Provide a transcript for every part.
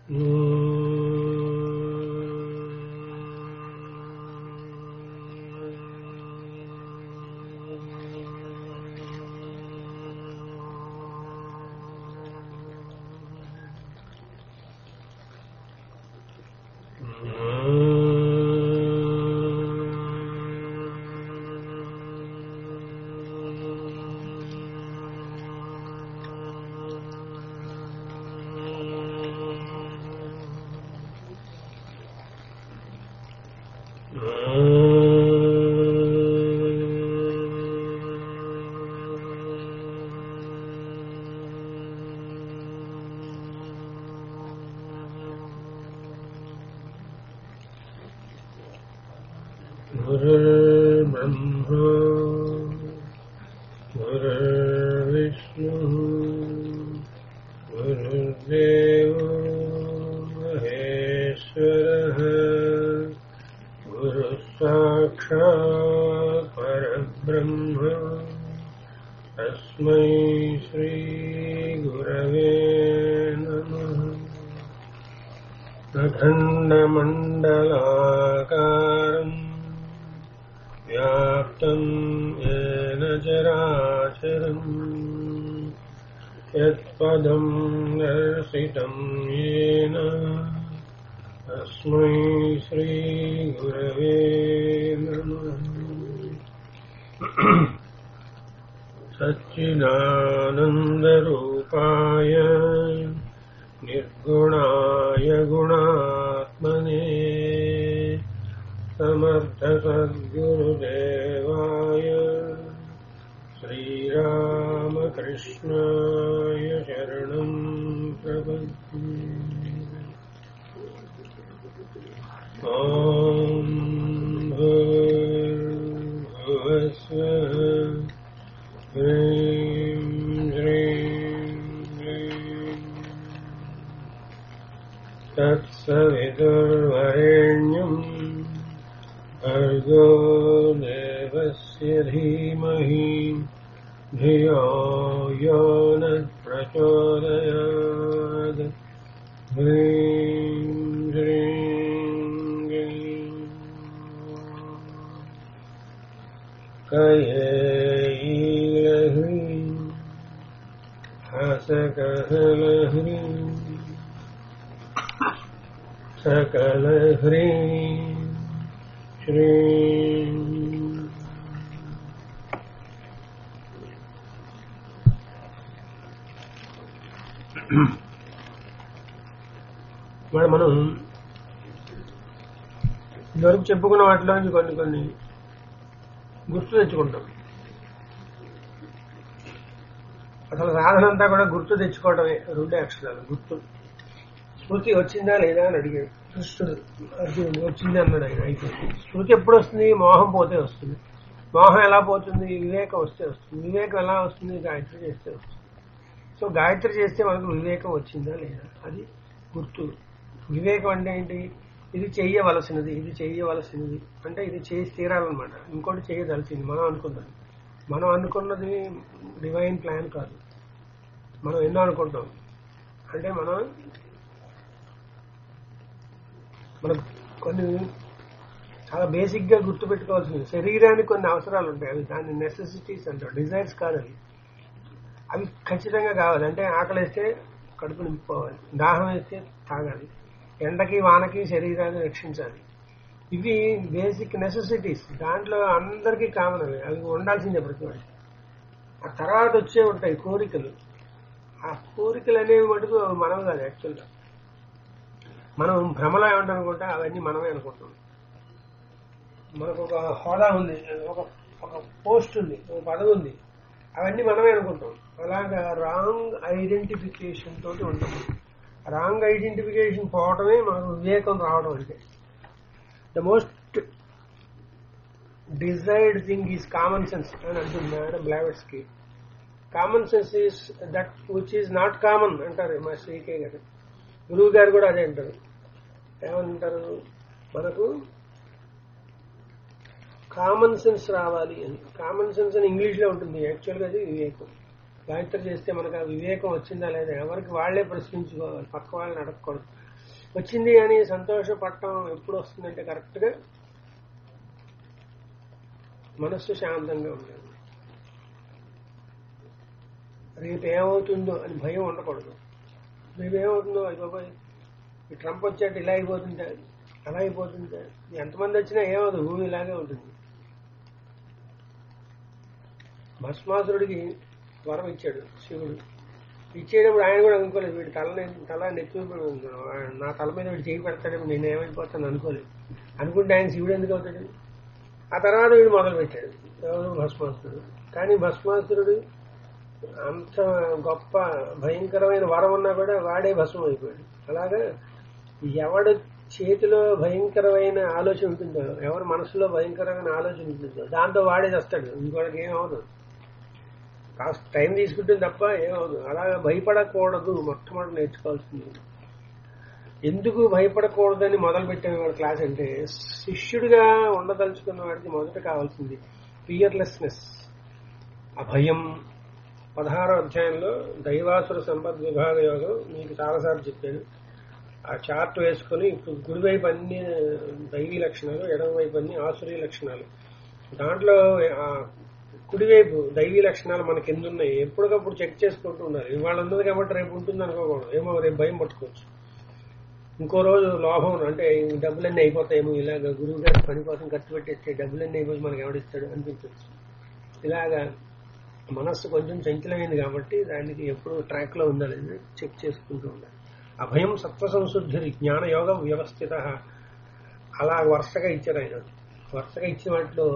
गुरुर्ब्रह्मा गुरुर्विष्णुः गुरुर्देवो महेश्वरः गुरुः साक्षात् परब्रह्म तस्मै श्रीगुरवे नमः अखण्डमण्डलाकारम् व्याप्तम् येन चराचरम् यत्पदम् दर्शितम् येन तस्मै श्रीगुरवे नमः सच्चिदानन्दरूपाय निर्गुणाय गुणात्मने समर्थसद्गुरुदेवाय श्रीरामकृष्णाय शरणम् प्रपद्ये ॐ भूर्भुवस्वः ह्रीं श्रीं क्लीं तत्सवितुर्वरेण्यम् भर्गो देवस्य धीमहि धियो यो नः प्रचोदयात् ह्रीं श्रीं क्लीं कयैलह्रीं हसकहलह्रीं सकलह्रीं श्रीं మరి మనం ఇదివరకు చెప్పుకున్న వాటిలో నుంచి కొన్ని కొన్ని గుర్తు తెచ్చుకుంటాం అసలు సాధన అంతా కూడా గుర్తు తెచ్చుకోవడమే రెండే అక్షరాలు గుర్తు స్మృతి వచ్చిందా లేదా అని అడిగాడు కృష్ణుడు అర్జునుడు వచ్చింది అన్నాడు ఆయన అయితే స్మృతి ఎప్పుడు వస్తుంది మోహం పోతే వస్తుంది మోహం ఎలా పోతుంది వివేకం వస్తే వస్తుంది వివేకం ఎలా వస్తుంది గాయత్రి చేస్తే వస్తుంది సో గాయత్రి చేస్తే మనకు వివేకం వచ్చిందా లేదా అది గుర్తు వివేకం అంటే ఏంటి ఇది చెయ్యవలసినది ఇది చెయ్యవలసినది అంటే ఇది చేసి తీరాలన్నమాట ఇంకోటి చేయదలిసింది మనం అనుకున్నది మనం అనుకున్నది డివైన్ ప్లాన్ కాదు మనం ఎన్నో అనుకుంటాం అంటే మనం మనం కొన్ని చాలా బేసిక్ గా గుర్తు పెట్టుకోవాల్సింది శరీరానికి కొన్ని అవసరాలు ఉంటాయి అవి దాని నెసెసిటీస్ అంటారు డిజైర్స్ కాదు అవి అవి ఖచ్చితంగా కావాలి అంటే ఆకలి వేస్తే కడుపు నింపుకోవాలి దాహం వేస్తే తాగాలి ఎండకి వానకి శరీరాన్ని రక్షించాలి ఇవి బేసిక్ నెసెసిటీస్ దాంట్లో అందరికీ కామన్ అవి అవి ఉండాల్సిందే ప్రతి వాడికి ఆ తర్వాత వచ్చే ఉంటాయి కోరికలు ఆ కోరికలు అనేవి మటుకు మనం కాదు యాక్చువల్గా మనం భ్రమలో ఏమంటానుకుంటే అవన్నీ మనమే అనుకుంటాం మనకు ఒక హోదా ఉంది ఒక ఒక పోస్ట్ ఉంది ఒక పదవి ఉంది అవన్నీ మనమే అనుకుంటాం అలాగా రాంగ్ ఐడెంటిఫికేషన్ తోటి ఉంటాం రాంగ్ ఐడెంటిఫికేషన్ పోవటమే మనకు వివేకం రావడం అంటే the most desired thing is common sense అని అంటుంది మేడం బ్లావెట్స్ కి common sense is that which is not common అంటారు మా శ్రీకే గారు గురువు గారు కూడా అదే అంటారు ఏమంటారు మనకు కామన్ సెన్స్ రావాలి అని కామన్ సెన్స్ అని ఇంగ్లీష్ లో ఉంటుంది యాక్చువల్ గా అది వివేకం గాయత్రి చేస్తే మనకు ఆ వివేకం వచ్చిందా లేదా ఎవరికి వాళ్లే ప్రశ్నించుకోవాలి పక్క వాళ్ళని అడగకూడదు వచ్చింది అని సంతోషపడటం ఎప్పుడు వస్తుందంటే కరెక్ట్గా మనస్సు శాంతంగా ఉండాలి రేపు ఏమవుతుందో అని భయం ఉండకూడదు రేపు ఏమవుతుందో అది బాబాయ్ ఈ ట్రంప్ వచ్చాక ఇలా అయిపోతుంటే అలా అయిపోతుంటే ఎంతమంది వచ్చినా ఏమవుతుంది భూమి ఇలాగే ఉంటుంది భస్మాసురుడికి వరం ఇచ్చాడు శివుడు ఇచ్చేటప్పుడు ఆయన కూడా అనుకోలేదు వీడి తల తల నెత్తి మీద ఉంది. నా తల మీద వీడు చేయి పెడతాడేమో నేను ఏమైపోతాను అనుకోలేదు అనుకుంటే ఆయన శివుడు ఎందుకు అవుతాడు ఆ తర్వాత వీడు మొదలు పెట్టాడు ఎవరు భస్మాసురుడు కానీ భస్మాసురుడు అంత గొప్ప భయంకరమైన వరం ఉన్నా కూడా వాడే భస్మం అయిపోయాడు అలాగా ఎవడు చేతిలో భయంకరమైన ఆలోచన ఉంటుందో ఎవరి మనసులో భయంకరమైన ఆలోచన ఉంటుందో దాంతో వాడే వస్తాడు ఇంకోటికి ఏం అవదు కాస్త టైం తీసుకుంటుంది తప్ప ఏమవుదు అలాగా భయపడకూడదు మొట్టమొదటి నేర్చుకోవాల్సింది ఎందుకు భయపడకూడదని మొదలు పెట్టిన వాడు క్లాస్ అంటే శిష్యుడిగా ఉండదలుచుకున్న వాడికి మొదట కావాల్సింది ఫియర్లెస్నెస్ అభయం పదహారో అధ్యాయంలో దైవాసుర సంపద్ విభాగ యోగం మీకు చాలాసార్లు చెప్పాను ఆ చార్ట్ వేసుకుని ఇప్పుడు కుడివైపు అన్ని దైవీ లక్షణాలు ఎడమవైపు అన్ని ఆసురీ లక్షణాలు దాంట్లో ఆ కుడివైపు దైవీ లక్షణాలు మనకి ఎన్ని ఉన్నాయి ఎప్పటికప్పుడు చెక్ చేసుకుంటూ ఉండాలి ఇవాళ ఉన్నది కాబట్టి రేపు ఉంటుంది అనుకోకూడదు ఏమో రేపు భయం పట్టుకోవచ్చు ఇంకో రోజు లోభం అంటే ఈ డబ్బులన్నీ అయిపోతాయేమో ఇలాగ గురువు గారి పని కోసం ఖర్చు పెట్టేస్తే డబ్బులన్నీ అయిపోయి మనకి ఎవడిస్తాడు అనిపించవచ్చు ఇలాగా మనస్సు కొంచెం చంచలమైంది కాబట్టి దానికి ఎప్పుడు ట్రాక్ లో ఉండాలి చెక్ చేసుకుంటూ ఉండాలి అభయం సత్వ సంశుద్ధి జ్ఞాన యోగ వ్యవస్థిత అలా వరుసగా ఇచ్చారు ఆయన వరుసగా ఇచ్చిన వాటిలో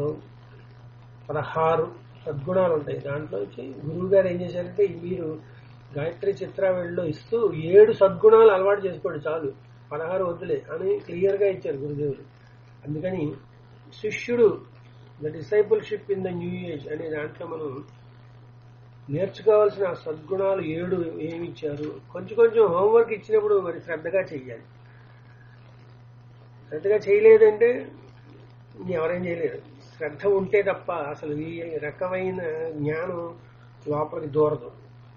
పదహారు సద్గుణాలు ఉంటాయి దాంట్లో వచ్చి గురువు గారు ఏం చేశారంటే మీరు గాయత్రి చిత్రావళిలో ఇస్తూ ఏడు సద్గుణాలు అలవాటు చేసుకోండి చాలు పదహారు వద్దులే అని క్లియర్ గా ఇచ్చారు గురుదేవులు అందుకని శిష్యుడు the discipleship in the new age అనే దాంట్లో మనం నేర్చుకోవాల్సిన సద్గుణాలు ఏడు ఏమి ఇచ్చారు కొంచెం కొంచెం హోంవర్క్ ఇచ్చినప్పుడు మరి శ్రద్ధగా చెయ్యాలి శ్రద్ధగా చేయలేదంటే ఎవరేం చేయలేరు శ్రద్ధ ఉంటే తప్ప అసలు ఈ రకమైన జ్ఞానం లోపలికి దూరదు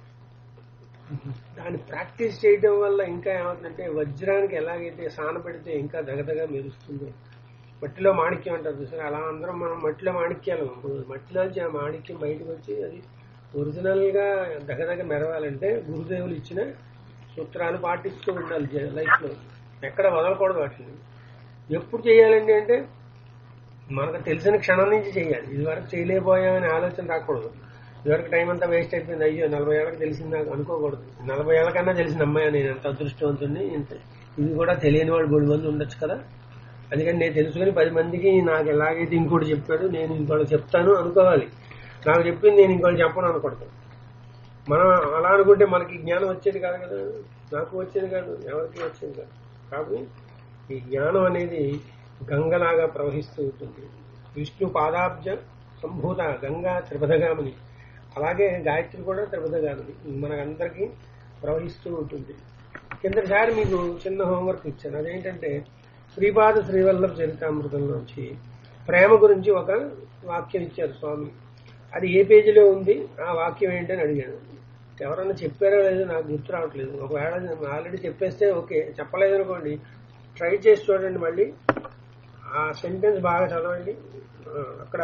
దాన్ని ప్రాక్టీస్ చేయడం వల్ల ఇంకా ఏమవుతుందంటే వజ్రానికి ఎలాగైతే సాన పెడితే ఇంకా దగదగా మెరుస్తుందో మట్టిలో మాణిక్యం అంటారు చూసారు అలా అందరం మనం మట్టిలో మాణిక్యాలు ఇప్పుడు మట్టిలోంచి ఆ మాణిక్యం బయటకు వచ్చి అది ఒరిజినల్ గా దగదగ మెరవాలంటే గురుదేవులు ఇచ్చిన సూత్రాలు పాటిస్తూ ఉండాలి లైఫ్ లో ఎక్కడ వదలకూడదు వాటిని ఎప్పుడు చేయాలండి అంటే మనకు తెలిసిన క్షణం నుంచి చేయాలి ఇదివరకు చేయలేకపోయామని ఆలోచన రాకూడదు ఇదివరకు టైం అంతా వేస్ట్ అయిపోయింది అయ్యో నలభై ఏళ్ళకి తెలిసింది నాకు అనుకోకూడదు నలభై ఏళ్ళకన్నా తెలిసిన అమ్మాయి నేను ఎంత అదృష్టవంతుని ఇంత ఇది కూడా తెలియని వాడు మూడు మంది ఉండొచ్చు కదా అందుకని నేను తెలుసుకుని పది మందికి నాకు ఎలాగైతే ఇంకోటి చెప్పాడు నేను ఇంకోటి చెప్తాను అనుకోవాలి నాకు చెప్పింది నేను ఇంకోటి చెప్పను అనకూడదు మనం అలా అనుకుంటే మనకి జ్ఞానం వచ్చేది కాదు కదా నాకు వచ్చేది కాదు ఎవరికి వచ్చేది కాదు కాబట్టి ఈ జ్ఞానం అనేది గంగలాగా ప్రవహిస్తూ ఉంటుంది విష్ణు పాదాబ్జ సంభూత గంగా త్రిపథగామిని అలాగే గాయత్రి కూడా త్రిపథగామిని మనకందరికీ ప్రవహిస్తూ ఉంటుంది కిందటిసారి మీకు చిన్న హోంవర్క్ ఇచ్చాను అదేంటంటే శ్రీపాద శ్రీవల్లభ చరితామృతంలోంచి ప్రేమ గురించి ఒక వాక్యం ఇచ్చారు స్వామి అది ఏ పేజీలో ఉంది ఆ వాక్యం ఏంటని అడిగాను ఎవరన్నా చెప్పారో లేదో నాకు గుర్తు రావట్లేదు ఒకవేళ ఆల్రెడీ చెప్పేస్తే ఓకే చెప్పలేదు అనుకోండి ట్రై చేసి చూడండి మళ్ళీ ఆ సెంటెన్స్ బాగా చదవండి ఆ, అక్కడ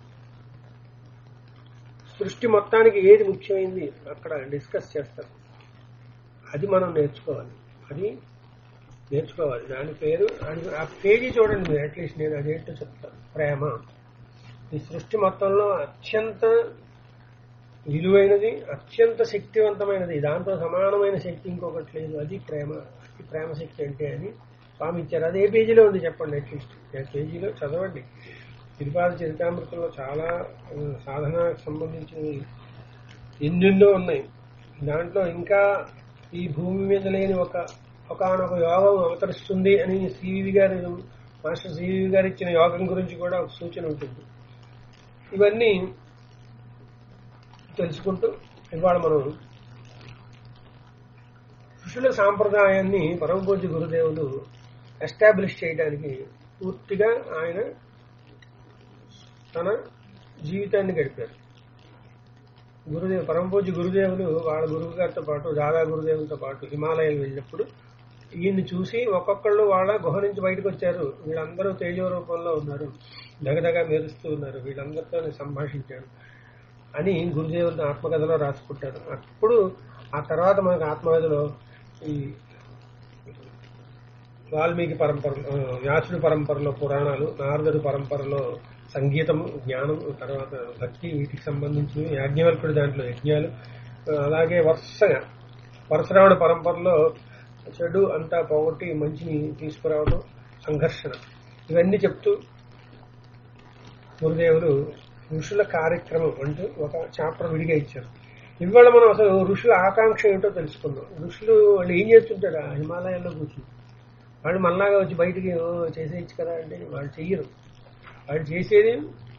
సృష్టి మొత్తానికి ఏది ముఖ్యమైంది అక్కడ డిస్కస్ చేస్తారు అది మనం నేర్చుకోవాలి అది నేర్చుకోవాలి దాని పేరు అది- ఆ పేజీ చూడండి మీరు అట్లీస్ట్ నేను అదేంటో చెప్తాను ప్రేమ ఈ సృష్టి మొత్తంలో అత్యంత విలువైనది అత్యంత శక్తివంతమైనది దాంతో సమానమైన శక్తి ఇంకొకటి లేదు అది ప్రేమ అది ప్రేమ శక్తి అంటే అని స్వామి ఇచ్చారు అది ఏ పేజీలో ఉంది చెప్పండి అట్లీస్ట్ ఏ పేజీలో చదవండి తిరుపాద చరితామృతంలో చాలా ఆ, సాధనకు సంబంధించినవి ఎన్నెన్నో ఉన్నాయి దాంట్లో ఇంకా ఈ భూమి మీద లేని ఒక ఒకనొక యోగం అవతరిస్తుంది అని సివి గారు మాస్టర్ సివి గారు ఇచ్చిన యోగం గురించి కూడా ఒక సూచన ఉంటుంది ఇవన్నీ తెలుసుకుంటూ ఇవాళ మనం ఋషుల సాంప్రదాయాన్ని పరమపూజ్య గురుదేవులు ఎస్టాబ్లిష్ చేయడానికి పూర్తిగా ఆయన తన జీవితాన్ని గడిపారు గురుదేవ్ పరమపూజ్య గురుదేవులు వాళ్ళ గురువు గారితో పాటు దాదా గురుదేవులతో పాటు హిమాలయాలు వెళ్ళినప్పుడు ఈయన్ని చూసి ఒక్కొక్కళ్ళు వాళ్ళ గుహ నుంచి బయటకు వచ్చారు వీళ్ళందరూ తేజో రూపంలో ఉన్నారు దగదగా మెరుస్తూ ఉన్నారు వీళ్ళందరితో సంభాషించారు అని గురుదేవులు ఆత్మకథలో రాసుకుంటారు అప్పుడు ఆ తర్వాత మనకు ఆత్మకథలో ఈ వాల్మీకి పరంపర ఆ, వ్యాసుడి పరంపరలో పురాణాలు నారదుడి పరంపరలో సంగీతము జ్ఞానం తర్వాత భక్తి వీటికి సంబంధించి యాజ్ఞవల్కుడి దాంట్లో యజ్ఞాలు ఆ, అలాగే వరుసగా పరశురాముడి పరంపరలో చెడు అంతా పోగొట్టి మంచిని తీసుకురావడం సంఘర్షణ ఇవన్నీ చెప్తూ గురుదేవులు ఋషుల కార్యక్రమం అంటూ ఒక చాప్టర్ విడిగా ఇచ్చారు ఇవాళ మనం అసలు ఋషుల ఆకాంక్ష ఏంటో తెలుసుకుందాం ఋషులు వాళ్ళు ఏం చేస్తుంటారు ఆ హిమాలయాల్లో కూర్చుని వాళ్ళు మళ్ళాగా వచ్చి బయటికి "ఓ, చేసేయచ్చు కదా అంటే వాళ్ళు చెయ్యరు వాళ్ళు చేసేది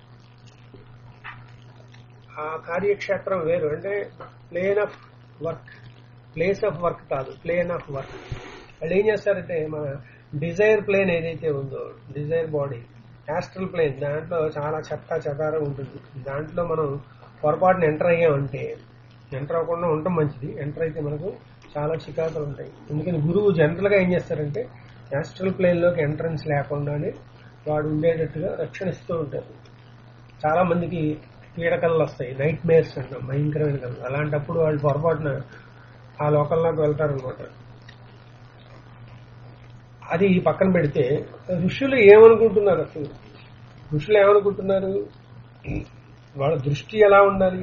ఆ కార్యక్షేత్రం వేరు అంటే plane of work place of work కాదు ప్లేన్ ఆఫ్ వర్క్ వాళ్ళు ఏం చేస్తారంటే మన డిజైర్ ప్లేన్ ఏదైతే ఉందో డిజైర్ బాడీ యాస్ట్రల్ ప్లేన్ దాంట్లో చాలా చెత్త చెదారం ఉంటుంది దాంట్లో మనం పొరపాటున ఎంటర్ అయ్యామంటే ఎంటర్ అవ్వకుండా ఉండటం మంచిది ఎంటర్ అయితే మనకు చాలా చికాకులు ఉంటాయి ఎందుకని గురువు జనరల్ గా ఏం చేస్తారంటే యాస్ట్రల్ ప్లేన్ లోకి ఎంట్రన్స్ లేకుండానే వాడు ఉండేటట్టుగా రక్షణిస్తూ ఉంటారు చాలా మందికి పీడకలు వస్తాయి నైట్ మేర్స్ అంటాం భయంకరమైన కళ్ళు అలాంటప్పుడు వాళ్ళు పొరపాటున ఆ లోకంలోకి వెళ్తారనమాట అది పక్కన పెడితే ఋషులు ఏమనుకుంటున్నారు అసలు ఋషులు ఏమనుకుంటున్నారు వాళ్ళ దృష్టి ఎలా ఉండాలి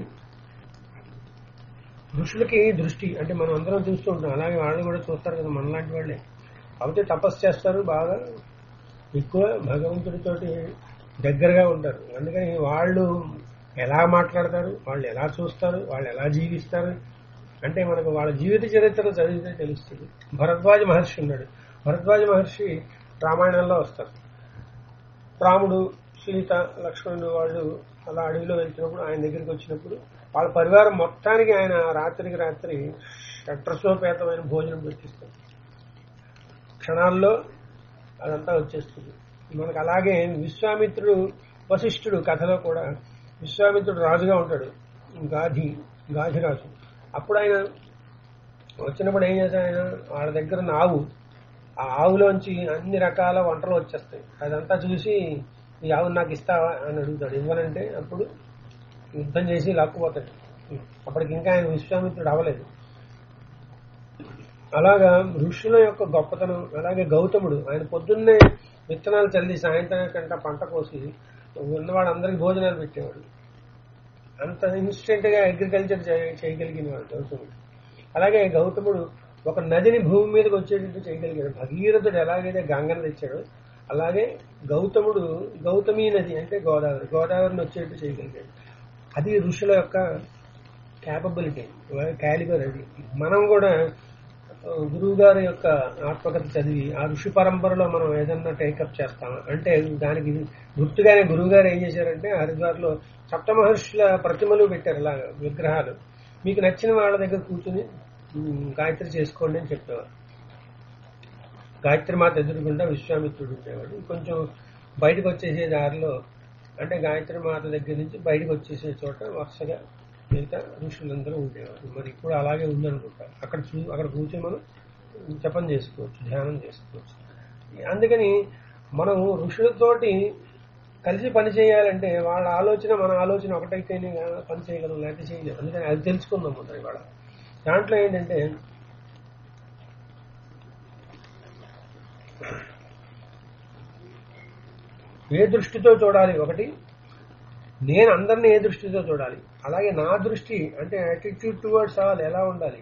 ఋషులకి దృష్టి అంటే మనం అందరం చూస్తూ ఉంటాం అలాగే వాళ్ళు కూడా చూస్తారు కదా మనలాంటి వాళ్ళే కాకపోతే తపస్సు చేస్తారు బాగా ఎక్కువ భగవంతుడితోటి దగ్గరగా ఉంటారు అందుకని వాళ్ళు ఎలా మాట్లాడతారు వాళ్ళు ఎలా చూస్తారు వాళ్ళు ఎలా జీవిస్తారు అంటే మనకు వాళ్ళ జీవిత చరిత్ర చదివితే తెలుస్తుంది భరద్వాజ మహర్షి ఉన్నాడు భరద్వాజ మహర్షి రామాయణంలో వస్తారు రాముడు సీత లక్ష్మణుడు వాళ్ళు అలా అడవిలో వెళ్తున్నప్పుడు ఆయన దగ్గరికి వచ్చినప్పుడు వాళ్ళ పరివారం మొత్తానికి ఆయన రాత్రికి రాత్రి షట్రసోపేతమైన భోజనం పెట్టిస్తారు క్షణాల్లో అదంతా వచ్చేస్తుంది మనకు అలాగే విశ్వామిత్రుడు వశిష్ఠుడు కథలో కూడా విశ్వామిత్రుడు రాజుగా ఉంటాడు గాధి గాధిరాజు అప్పుడు ఆయన వచ్చినప్పుడు ఏం చేశాడు ఆయన వాళ్ళ దగ్గర ఉన్న ఆవు ఆ ఆవులోంచి అన్ని రకాల వంటలు వచ్చేస్తాయి అదంతా చూసి ఈ ఆవు నాకు ఇస్తావా అని అడుగుతాడు ఇవ్వనంటే అప్పుడు యుద్ధం చేసి లాక్కుపోతాడు అప్పటికి ఇంకా ఆయన విశ్వామిత్రుడు అవ్వలేదు అలాగా ఋషుల యొక్క గొప్పతనం అలాగే గౌతముడు ఆయన పొద్దున్నే విత్తనాలు చల్లి సాయంత్రం కంట పంట కోసి ఉన్నవాడందరికి భోజనాలు పెట్టేవాడు అంత ఇన్స్టెంట్ గా అగ్రికల్చర్ చేయగలిగిన వాడు గౌతముడు అలాగే గౌతముడు ఒక నదిని భూమి మీదకి వచ్చేటట్టు చేయగలిగాడు భగీరథుడు ఎలాగైతే గంగను తెచ్చాడో అలాగే గౌతముడు గౌతమీ నది అంటే గోదావరి గోదావరిని వచ్చేటట్టు చేయగలిగాడు అది ఋషుల యొక్క క్యాపబిలిటీ క్యాలిబర్ అది మనం కూడా గురువు గారి యొక్క ఆత్మకథ చదివి ఆ ఋషి పరంపరలో మనం ఏదన్నా టేకప్ చేస్తాం అంటే దానికి గుర్తుగానే గురువు గారు ఏం చేశారంటే హరిద్వార్లో సప్తమహర్షుల ప్రతిమలు పెట్టారు ఇలాగా విగ్రహాలు మీకు నచ్చిన వాళ్ళ దగ్గర కూర్చుని ఉమ్, గాయత్రి చేసుకోండి అని చెప్పేవారు గాయత్రి మాత ఎదురుగుండా విశ్వామిత్రుడు ఉండేవాడు కొంచెం బయటకు వచ్చేసే దారిలో అంటే గాయత్రి మాత దగ్గర నుంచి బయటకు వచ్చేసే చోట వరుసగా మిగతా ఋషులందరూ ఉండేవారు మరి ఇప్పుడు అలాగే ఉందనుకుంటా అక్కడ చూ అక్కడ కూర్చొని మనం జపం చేసుకోవచ్చు ధ్యానం చేసుకోవచ్చు అందుకని మనం ఋషులతోటి కలిసి పని చేయాలంటే వాళ్ళ ఆలోచన మన ఆలోచన ఒకటైతేనే కదా పని చేయగలం లేకపోతే చేయలేము అందుకని అది తెలుసుకుందాం ముందర ఇవాళ దాంట్లో ఏంటంటే ఏ దృష్టితో చూడాలి ఒకటి నేను అందరిని ఏ దృష్టితో చూడాలి అలాగే నా దృష్టి అంటే యాటిట్యూడ్ టువర్డ్స్ ఆల్ ఎలా ఉండాలి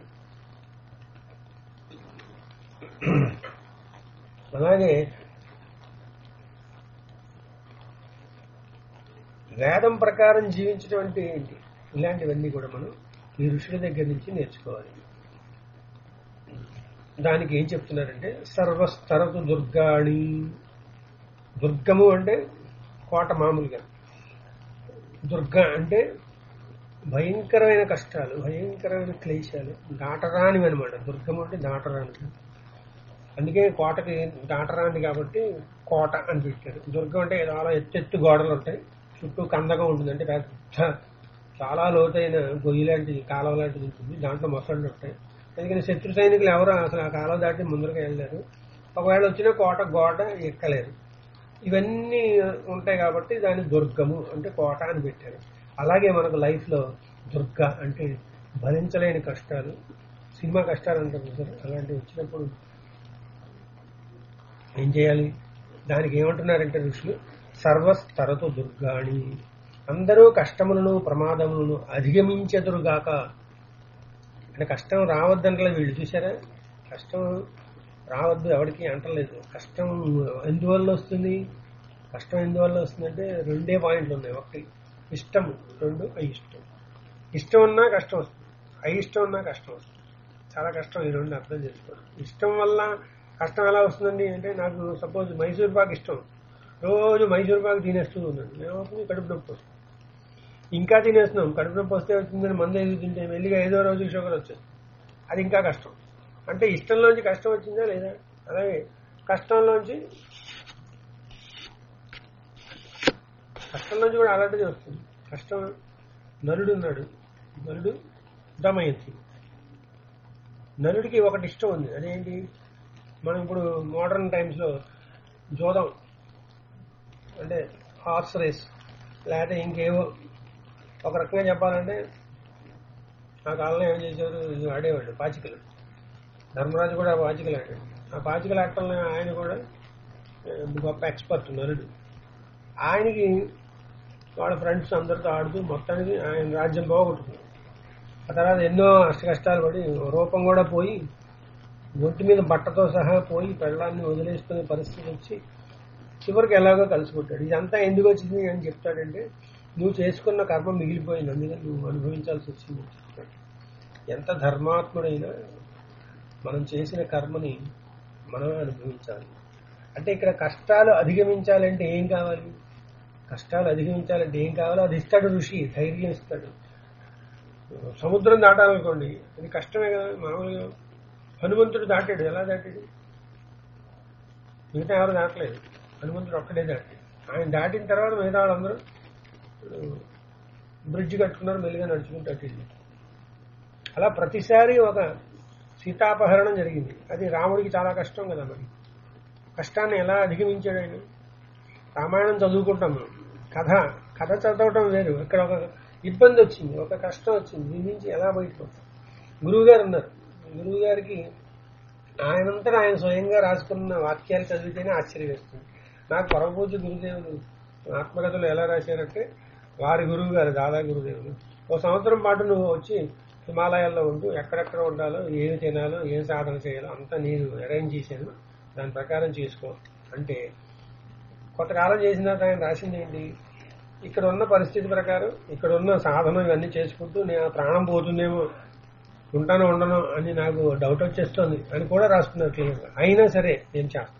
అలాగే వేదం ప్రకారం జీవించడం అంటే ఏంటి ఇలాంటివన్నీ కూడా మనం ఈ ఋషుల దగ్గర నుంచి నేర్చుకోవాలి దానికి ఏం చెప్తున్నారంటే సర్వస్తరతు దుర్గాణి దుర్గము అంటే కోట మామూలుగా దుర్గ అంటే భయంకరమైన కష్టాలు భయంకరమైన క్లేశాలు దాటరానివి అనమాట దుర్గం అంటే దాటరాని అందుకే కోటకి దాటరాని కాబట్టి కోట అని పెట్టారు దుర్గం అంటే చాలా ఎత్తెత్తు గోడలు ఉంటాయి చుట్టూ కందకం ఉంటుంది అంటే పెద్ద చాలా లోతైన గొయ్యి లాంటిది కాలువ లాంటిది ఉంటుంది దాంట్లో మొసళ్ళు ఉంటాయి ఎందుకంటే శత్రు సైనికులు ఎవరు అసలు ఆ కాలం దాటి ముందరగా వెళ్ళారు ఒకవేళ వచ్చిన కోట గోడ ఎక్కలేరు ఇవన్నీ ఉంటాయి కాబట్టి దాన్ని దుర్గము అంటే కోట అని పెట్టారు అలాగే మనకు లైఫ్ లో దుర్గ అంటే భరించలేని కష్టాలు సినిమా కష్టాలు అంటారు చూసారా? అలాంటివి వచ్చినప్పుడు ఏం చేయాలి దానికి ఏమంటున్నారంటే ఋషులు సర్వస్తరతు దుర్గాణి అందరూ కష్టములను ప్రమాదములను అధిగమించెదురుగాక అంటే కష్టం రావద్దంటలే వీళ్ళు చూసారా కష్టం రావద్దు ఎవరికి అంటలేదు కష్టం ఎందువల్ల వస్తుంది కష్టం ఎందువల్ల వస్తుందంటే రెండే పాయింట్లు ఉన్నాయి ఒకటి ఇష్టం రెండు అయిష్టం ఇష్టం ఉన్నా కష్టం వస్తుంది అయిష్టం ఉన్నా కష్టం వస్తుంది చాలా కష్టం ఈ రెండు అర్థం చేసుకోవడం ఇష్టం వల్ల కష్టం ఎలా వస్తుందండి అంటే నాకు సపోజ్ మైసూర్ పాక్ ఇష్టం రోజు మైసూర్ పాక్ తినేస్తూ ఉన్నాను ఏమవుతుంది కడుపు నొప్పి వస్తుంది ఇంకా తినేస్తున్నాం కడుపు నొప్పి వస్తే వచ్చిందని మందు ఏది తింటే మెల్లిగా ఐదో రోజు షుగర్ వచ్చేస్తుంది అది ఇంకా కష్టం అంటే ఇష్టంలోంచి కష్టం వచ్చిందా లేదా అలాగే కష్టంలోంచి కష్టంలోంచి కూడా అలాంటిది వస్తుంది కష్టం నలుడు ఉన్నాడు నలుడు దమయంతి నలుడికి ఒకటి ఇష్టం ఉంది అదేంటి మనం ఇప్పుడు మోడర్న్ టైమ్స్ లో జోదం అంటే హార్స్ రేస్ లేకపోతే ఇంకేవో ఒక రకంగా చెప్పాలంటే ఆ కాలంలో ఏం చేసేవారు ఇది ఆడేవాళ్ళు పాచికలు ధర్మరాజు కూడా పాచికలు ఆడాడు ఆ పాచికలు ఆడటంలో ఆయన కూడా ఆ, గొప్ప ఎక్స్పర్ట్ నలుడు ఆయనకి వాళ్ళ ఫ్రెండ్స్ అందరితో ఆడుతూ మొత్తానికి ఆయన రాజ్యం పోగొట్టుకున్నాడు ఆ తర్వాత ఎన్నో అష్ట కష్టాలు పడి రూపం కూడా పోయి ఒంటి మీద బట్టతో సహా పోయి పెళ్ళాన్ని వదిలేసుకునే పరిస్థితి వచ్చి చివరికి ఎలాగో కలిసిపోతాడు ఇదంతా ఎందుకు వచ్చింది అని చెప్తాడంటే నువ్వు చేసుకున్న కర్మ మిగిలిపోయింది అందుకని నువ్వు అనుభవించాల్సి వచ్చింది అని చెప్తాడు ఎంత ధర్మాత్ముడైనా మనం చేసిన కర్మని మనమే అనుభవించాలి అంటే ఇక్కడ కష్టాలు అధిగమించాలంటే ఏం కావాలి కష్టాలు అధిగమించాలంటే ఏం కావాలో అది ఇస్తాడు ఋషి ధైర్యం ఇస్తాడు సముద్రం దాటాలనుకోండి అది కష్టమే కదా మామూలుగా హనుమంతుడు దాటాడు ఎలా దాటాడు మిగతా ఎవరు దాటలేదు హనుమంతుడు ఒక్కడే దాటాడు ఆయన దాటిన తర్వాత మిగతా వాళ్ళందరూ బ్రిడ్జ్ కట్టుకున్నారు మెల్లిగా నడుచుకుంటూ అటు వెళ్ళారు. అలా ప్రతిసారి ఒక సీతాపహరణం జరిగింది అది రాముడికి చాలా కష్టం కదా మరి కష్టాన్ని ఎలా అధిగమించాడు ఆయన రామాయణం చదువుకుంటాం మనం కథ కథ చదవటం వేరు ఇక్కడ ఒక ఇబ్బంది వచ్చింది ఒక కష్టం వచ్చింది దీని నుంచి ఎలా బయటపడతాం గురువు గారు ఉన్నారు గురువు గారికి ఆయనంతా ఆయన స్వయంగా రాసుకున్న వాక్యాలు చదివితేనే ఆశ్చర్యం వేస్తుంది నాకు పరమపూజ గురుదేవులు ఆత్మకథలు ఎలా రాశారంటే వారి గురువు గారు దాదా గురుదేవులు ఒక సంవత్సరం పాటు నువ్వు వచ్చి హిమాలయాల్లో ఉంటూ ఎక్కడెక్కడ ఉండాలో ఏమి తినాలో ఏం సాధన చేయాలో అంతా నేను అరేంజ్ చేశాను దాని ప్రకారం చేసుకో అంటే కొంతకాలం చేసిన తర్వాత ఆయన రాసింది ఏంటి ఇక్కడ ఉన్న పరిస్థితి ప్రకారం ఇక్కడ ఉన్న సాధన ఇవన్నీ చేసుకుంటూ నేను ప్రాణం పోతుందేమో ఉంటానో ఉండను అని నాకు డౌట్ వచ్చేస్తుంది అని కూడా రాస్తున్నారు క్లియర్గా అయినా సరే నేను చేస్తాను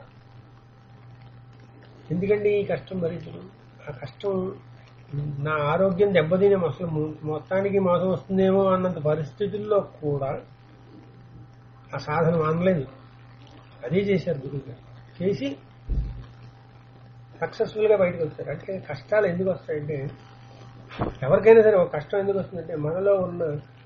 ఎందుకంటే ఈ కష్టం భరించడం ఆ కష్టం నా ఆరోగ్యం దెబ్బతినే అసలు మొ- మొత్తానికి మోసం వస్తుందేమో అన్నంత పరిస్థితుల్లో కూడా ఆ సాధన మానలేదు అదే చేశారు గురువు గారు చేసి సక్సెస్ఫుల్ గా బయటకు వచ్చారు అంటే కష్టాలు ఎందుకు వస్తాయంటే ఎవరికైనా సరే ఒక కష్టం ఎందుకు వస్తుందంటే మనలో ఉన్న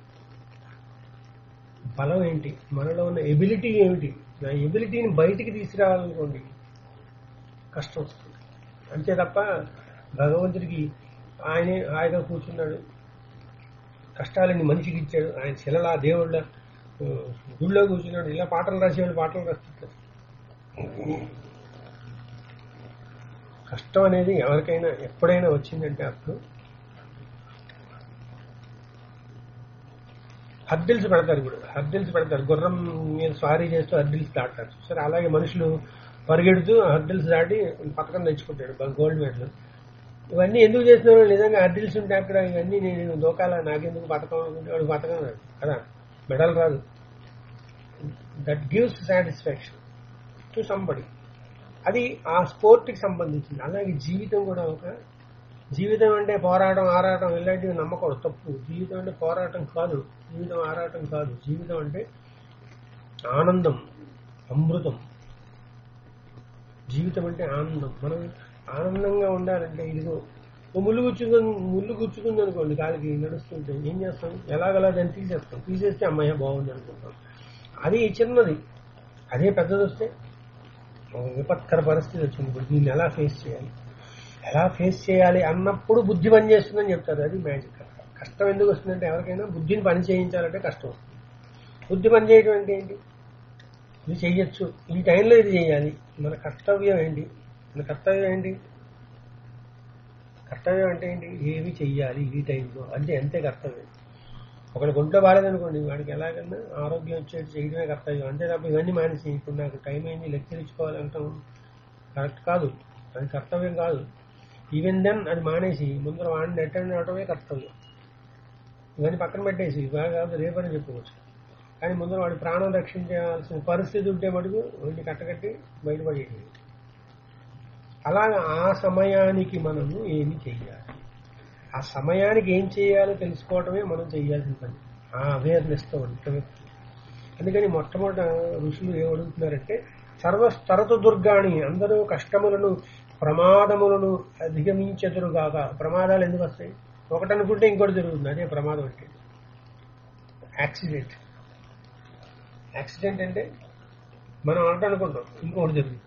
బలం ఏంటి మనలో ఉన్న ఎబిలిటీ ఏమిటి నా ఎబిలిటీని బయటికి తీసుకురావాలనుకోండి కష్టం వస్తుంది అంతే తప్ప భగవంతుడికి ఆయనే హాయిగా కూర్చున్నాడు కష్టాలన్నీ మనిషికి ఇచ్చాడు ఆయన శిలలా దేవుళ్ళ ఆ, గుళ్ళో కూర్చున్నాడు ఇలా పాటలు రాసేవాళ్ళు పాటలు రాస్తుంటారు కష్టం అనేది ఎవరికైనా ఎప్పుడైనా వచ్చిందంటే అప్పుడు హర్డిల్స్ పెడతారు ఇప్పుడు హర్డిల్స్ పెడతారు గుర్రం మీద స్వారీ చేస్తూ హర్డిల్స్ దాటారు సరే అలాగే మనుషులు పరిగెడుతూ హర్డిల్స్ దాటి పథకం తెచ్చుకుంటాడు గోల్డ్ మెడల్ ఇవన్నీ ఎందుకు చేస్తున్నారు నిజంగా హర్డిల్స్ ఉంటే అక్కడ ఇవన్నీ నేను దోకాల నాకెందుకు పథకం అనుకుంటే వాడు పథకం రాదు కదా మెడల్ రాదు that gives satisfaction to somebody అది ఆ స్పోర్ట్కి సంబంధించింది అలాగే జీవితం కూడా ఒక జీవితం అంటే పోరాటం ఆరాటం ఇలాంటివి నమ్మకూడదు తప్పు జీవితం అంటే పోరాటం కాదు జీవితం ఆరాటం కాదు జీవితం అంటే ఆనందం అమృతం జీవితం అంటే ఆనందం మనం ఆనందంగా ఉండాలంటే ఇదిగో ఓ ముళ్ళు గుచ్చుకుంది ముళ్ళు గుచ్చుకుంది అనుకోండి కాలికి నడుస్తుంటే ఏం చేస్తాం ఎలాగలా దాన్ని తీసేస్తాం తీసేస్తే అమ్మాయి బాగుంది అనుకుంటాం అది చిన్నది అదే పెద్దది వస్తే ఒక విపత్కర పరిస్థితి వచ్చింది ఇప్పుడు దీన్ని ఎలా ఫేస్ చేయాలి ఎలా ఫేస్ చేయాలి అన్నప్పుడు బుద్ధి పని చేస్తుందని చెప్తారు అది మ్యాజిక్ కష్టం ఎందుకు వస్తుందంటే ఎవరికైనా బుద్ధిని పని చేయించాలంటే కష్టం వస్తుంది బుద్ధి పని చేయడం అంటే ఏంటి ఇది చెయ్యొచ్చు ఈ టైంలో ఇది చేయాలి మన కర్తవ్యం ఏంటి మన కర్తవ్యం ఏంటి కర్తవ్యం అంటే ఏంటి ఏమి చెయ్యాలి ఈ టైంలో అంటే అంతే కర్తవ్యం ఒకటి గుంట్లో బాగాలేదనుకోండి వాడికి ఎలాగన్నా ఆరోగ్యం వచ్చేది చేయడమే కర్తవ్యం అంతే తప్ప ఇవన్నీ మానేసి ఇప్పుడు నాకు టైం అయింది లెక్చర్ ఇచ్చుకోవాలంటాం కరెక్ట్ కాదు అది కర్తవ్యం కాదు ఈవెన్ దెన్ అది మానేసి ముందర వాడిని అటెండ్ అవడమే కర్తవ్యం ఇవన్నీ పక్కన పెట్టేసి బాగా కాదు రేపని చెప్పుకోవచ్చు కానీ ముందర వాడి ప్రాణం రక్షించాల్సిన పరిస్థితి ఉంటే మటుకు వాడిని కట్టకట్టి బయటపడేది అలాగా ఆ సమయానికి మనము ఏమి చెయ్యాలి ఆ సమయానికి ఏం చేయాలో తెలుసుకోవటమే మనం చేయాల్సిన పని ఆ అవేర్నెస్తో ఉండటమే అందుకని మొట్టమొదట ఋషులు ఏం అడుగుతున్నారంటే సర్వస్తరతు దుర్గాణి అందరూ కష్టములను ప్రమాదములను అధిగమించెదురుగాక ప్రమాదాలు ఎందుకు వస్తాయి ఒకటి అనుకుంటే ఇంకోటి జరుగుతుంది అదే ప్రమాదం అంటే యాక్సిడెంట్ యాక్సిడెంట్ అంటే మనం ఒకటి అనుకుంటాం ఇంకొకటి జరుగుతుంది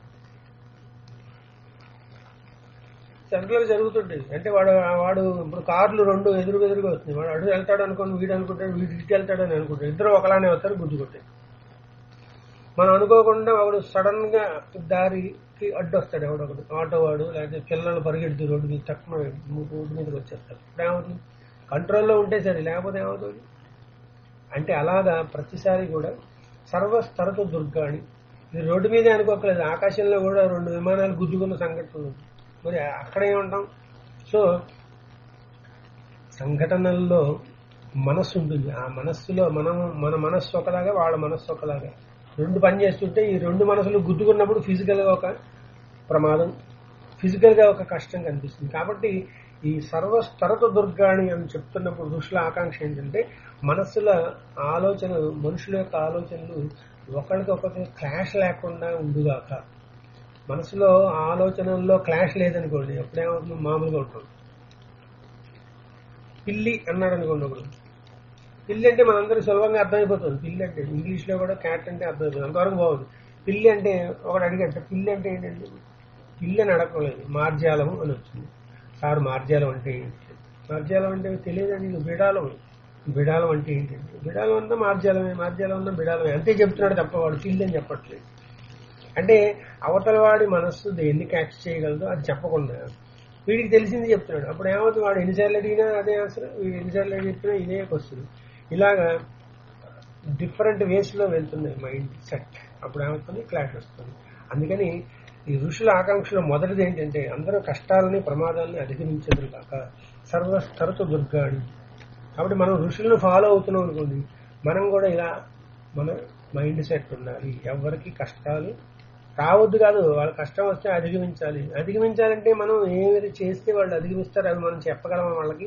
సెంట్రల్ జరుగుతుంటాయి అంటే వాడు వాడు ఇప్పుడు కార్లు రెండు ఎదురుగా ఎదురుగా వస్తున్నాయి వాడు అటు వెళ్తాడు అనుకోండి వీడు అనుకుంటాడు వీడు ఇటు వెళ్తాడు అని అనుకుంటాడు ఇద్దరు ఒకలానే వస్తారు గుద్దుకుంటాయి మనం అనుకోకుండా వాడు సడన్ గా దారికి అడ్డు వస్తాడు ఎవడొకడు ఆటో వాడు లేకపోతే పిల్లలు పరిగెడుతూ రోడ్డు మీద తక్కువ రోడ్డు మీదకి వచ్చేస్తారు ఇప్పుడు ఏమవుతుంది కంట్రోల్లో ఉంటే సరే లేకపోతే ఏమవుతుంది అంటే అలాగా ప్రతిసారి కూడా సర్వస్తరత దుర్గాణి ఇది రోడ్డు మీదే అనుకోకలేదు ఆకాశంలో కూడా రెండు విమానాలు గుద్దుకున్న సంఘటనలు ఉన్నాయి. మరి అక్కడ ఏమంటాం సో సంఘటనల్లో మనస్సు ఉంటుంది ఆ మనస్సులో మనం మన మనస్సు ఒకలాగా వాళ్ళ మనస్సు ఒకలాగా రెండు పని చేస్తుంటే ఈ రెండు మనసులు గుద్దుకున్నప్పుడు ఫిజికల్ గా ఒక ప్రమాదం ఫిజికల్ గా ఒక కష్టం కనిపిస్తుంది కాబట్టి ఈ సర్వస్తరత దుర్గాణి అని చెప్తున్నప్పుడు ఋషుల ఆకాంక్ష ఏంటంటే మనస్సుల ఆలోచన మనుషుల యొక్క ఆలోచనలు ఒకరికొకరికి క్లాష్ లేకుండా ఉండుగాక మనసులో ఆలోచనల్లో క్లాష్ లేదనుకోండి ఎప్పుడేమవుతుంది మామూలుగా ఉంటుంది పిల్లి అన్నాడు అనుకోండి ఒకడు పిల్లి అంటే మనందరూ సులభంగా అర్థమైపోతుంది పిల్లి అంటే ఇంగ్లీష్ లో కూడా క్యాట్ అంటే అర్థమైపోతుంది అంతవరకు బాగుంది పిల్లి అంటే ఒకడు అడిగంట పిల్లి అంటే ఏంటంటే పిల్లి అని అడగలేదు మార్జాలము అని వచ్చింది సార్ మార్జాలం అంటే ఏంటి మార్జాలం అంటే తెలియదండి ఇది బిడాలం బిడాలం అంటే ఏంటంటే బిడాలం అంతా మార్జాలమే మార్జాలం అంతా బిడాలమే అంతే చెప్తున్నాడు తప్ప వాడు పిల్లి అని చెప్పట్లేదు అంటే అవతల వాడి మనస్సు దేన్ని క్యాచ్ చేయగలదో అది చెప్పకుండా వీడికి తెలిసింది చెప్తున్నాడు అప్పుడు ఏమవుతుంది వాడు ఎన్నిసార్లు అడిగినా అదే ఆన్సర్ వీడు ఎన్నిసార్లు చెప్పినా ఇదే వస్తుంది ఇలాగా డిఫరెంట్ వేస్ లో వెళ్తుంది మైండ్ సెట్ అప్పుడు ఏమవుతుంది క్లాష్ వస్తుంది అందుకని ఈ ఋషుల ఆకాంక్షలో మొదటిది ఏంటంటే అందరూ కష్టాలని ప్రమాదాలని అధిగమించదు కాక సర్వస్తరతు దుర్గాణి కాబట్టి మనం ఋషులను ఫాలో అవుతున్నాం అనుకోండి మనం కూడా ఇలా మన మైండ్ సెట్ ఉండాలి ఎవరికి కష్టాలు రావద్దు కాదు వాళ్ళ కష్టం వస్తే అధిగమించాలి అధిగమించాలంటే మనం ఏది చేస్తే వాళ్ళు అధిగమిస్తారు అవి మనం చెప్పగలమా వాళ్ళకి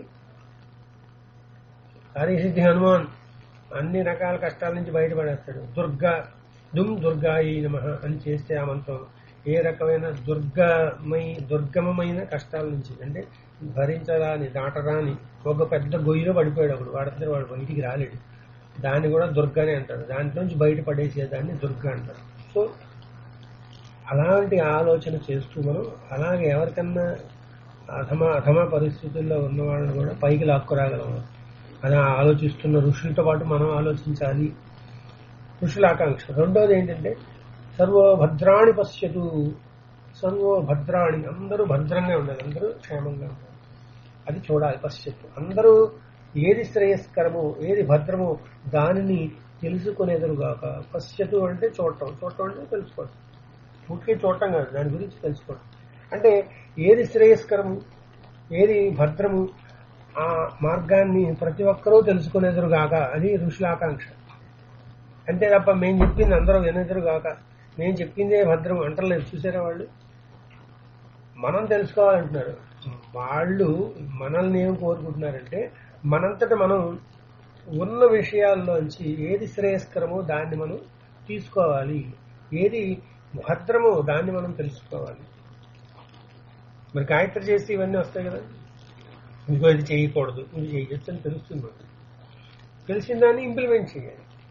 హరిసిద్ధి హనుమాన్ అన్ని రకాల కష్టాల నుంచి బయటపడేస్తాడు దుర్గా దుమ్ దుర్గాయి నమ అని చేస్తే ఆ మంత్రం ఏ రకమైన దుర్గమై దుర్గమమైన కష్టాల నుంచి అంటే భరించరాని దాటరాని ఒక పెద్ద గొయ్యిలో పడిపోయాడు ఒకడు వాడంతా వాడు బయటికి రాలేడు దాన్ని కూడా దుర్గానే అంటారు దాంట్లోంచి బయటపడేసే దాన్ని దుర్గా అంటారు సో అలాంటి ఆలోచన చేస్తూ మనం అలాగే ఎవరికన్నా అధమ అధమ పరిస్థితుల్లో ఉన్న వాళ్ళని కూడా పైకి లాక్కురాగలం అలా ఆలోచిస్తున్న ఋషులతో పాటు మనం ఆలోచించాలి ఋషుల ఆకాంక్ష రెండోది ఏంటంటే సర్వో భద్రాణి పశ్యతు సర్వో భద్రాణి అందరూ భద్రంగా ఉండాలి అందరూ క్షేమంగా ఉండాలి అది చూడాలి పశ్యత్తు అందరూ ఏది శ్రేయస్కరమో ఏది భద్రమో దానిని తెలుసుకునేదరుగాక పశ్యతు అంటే చూడటం చూడటం అంటే తెలుసుకోవటం పూర్తిగా చూడటం కాదు దాని గురించి తెలుసుకోవడం అంటే ఏది శ్రేయస్కరము ఏది భద్రము ఆ మార్గాన్ని ప్రతి ఒక్కరూ తెలుసుకునేదురుగాక అది ఋషుల ఆకాంక్ష అంతే తప్ప మేము చెప్పింది అందరూ వినేదురుగాక మేము చెప్పిందే భద్రం అంటలేదు చూసారా వాళ్ళు మనం తెలుసుకోవాలంటున్నారు వాళ్ళు మనల్ని ఏం కోరుకుంటున్నారంటే మనంతట మనం ఉన్న విషయాల్లోంచి ఏది శ్రేయస్కరమో దాన్ని మనం తీసుకోవాలి ఏది భద్రమో దాన్ని మనం తెలుసుకోవాలి మరి గాయత్రి చేసి ఇవన్నీ వస్తాయి కదా ఇంకో ఇది చేయకూడదు ఇది చేయొచ్చు అని తెలుస్తుంది మనకు తెలిసిన దాన్ని ఇంప్లిమెంట్ చేయాలి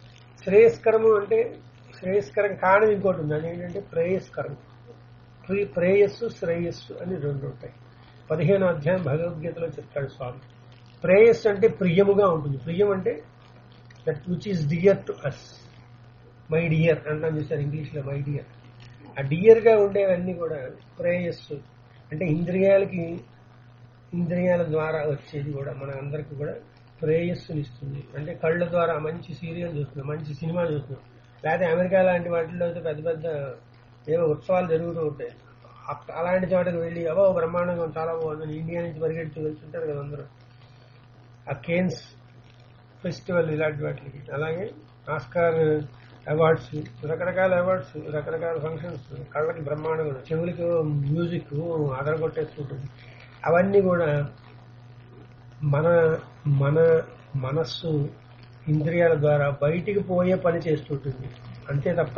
శ్రేయస్కరము అంటే శ్రేయస్కరం కానిది ఇంకోటి ఉంది అదేంటంటే ప్రేయస్కరం ప్రీ ప్రేయస్సు శ్రేయస్సు అని రెండు ఉంటాయి పదిహేను అధ్యాయం భగవద్గీతలో చెప్తాడు స్వామి ప్రేయస్సు అంటే ప్రియముగా ఉంటుంది ప్రియం అంటే that which is dear to us my dear అంటాం చూసారు ఇంగ్లీష్లో మై డియర్ ఆ డియర్ గా ఉండేవన్నీ కూడా ప్రేయస్సు అంటే ఇంద్రియాలకి ఇంద్రియాల ద్వారా వచ్చేది కూడా మన అందరికి కూడా ప్రేయస్సుని ఇస్తుంది అంటే కళ్ళ ద్వారా మంచి సీరియల్ చూస్తున్నాం మంచి సినిమా చూస్తున్నాం లేకపోతే అమెరికా లాంటి వాటిల్లో అయితే పెద్ద పెద్ద ఏవో ఉత్సవాలు జరుగుతూ ఉంటాయి అప్- అలాంటి చోటకి వెళ్ళి అవో బ్రహ్మాండంగా ఉంది, చాలా బాగుంది ఇండియా నుంచి పరిగెడుతూ వెళ్తుంటారు కదా అందరూ ఆ కేన్స్ ఫెస్టివల్ ఇలాంటి వాటికి అలాగే ఆస్కార్ అవార్డ్స్ రకరకాల అవార్డ్స్ రకరకాల ఫంక్షన్స్ కళ్ళకి బ్రహ్మాండంగా ఉన్నాయి. చెవులకి మ్యూజిక్ అదరగొట్టేస్తుంటుంది అవన్నీ కూడా మన మన మనస్సు ఇంద్రియాల ద్వారా బయటికి పోయే పని చేస్తుంటుంది అంతే తప్ప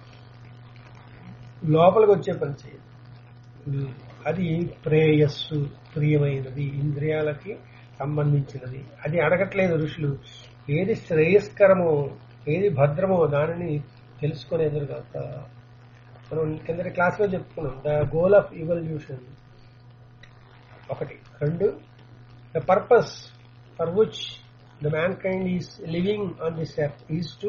లోపలికి వచ్చే పని చేయదు అది ప్రేయస్సు ప్రియమైనది ఇంద్రియాలకి సంబంధించినది అది అడగట్లేదు ఋషులు ఏది శ్రేయస్కరమో ఏది భద్రమో దానిని తెలుసుకునే ఎదురుగాక మనం కిందటి క్లాస్లో చెప్పుకున్నాం ద గోల్ ఆఫ్ ఇవల్యూషన్ ఒకటి రెండు the purpose for which the mankind is living on this earth is to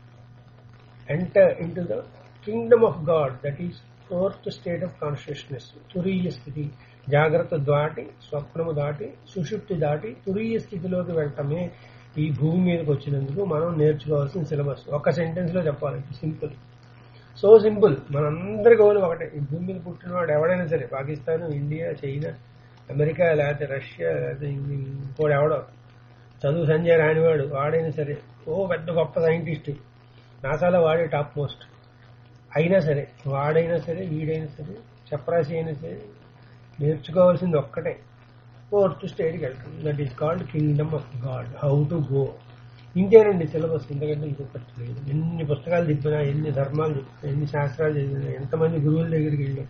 enter into the kingdom of God that is fourth state of consciousness తురీయ స్థితి జాగ్రత్త దాటి స్వప్నము దాటి సుషుప్తి దాటి తురీయ స్థితిలోకి వెళ్ళటమే ఈ భూమి మీదకి వచ్చినందుకు మనం నేర్చుకోవాల్సిన సిలబస్ ఒక సెంటెన్స్ లో చెప్పాలంటే సింపుల్ సో సింపుల్ మనందరి గోల్ ఒకటే ఈ భూమి మీద పుట్టినవాడు ఎవడైనా సరే పాకిస్తాన్ ఇండియా చైనా అమెరికా లేకపోతే రష్యా లేకపోతే ఇంకోటి ఎవడో చదువు సంజయ్ రానివాడు వాడైనా సరే ఓ పెద్ద గొప్ప సైంటిస్ట్ నాసాలో వాడే టాప్ మోస్ట్ అయినా సరే వాడైనా సరే వీడైనా సరే చపరాసి అయినా సరే నేర్చుకోవాల్సింది ఒక్కటే ఫోర్త్ స్టేజ్కి వెళ్తాం that is called kingdom of God how to go ఇంతేనండి సిలబస్ ఇంతకంటే ఇంకొకటి లేదు ఎన్ని పుస్తకాలు చెప్పినా ఎన్ని ధర్మాలు చెప్పినా ఎన్ని శాస్త్రాలు చదివినా ఎంతమంది గురువుల దగ్గరికి వెళ్ళాం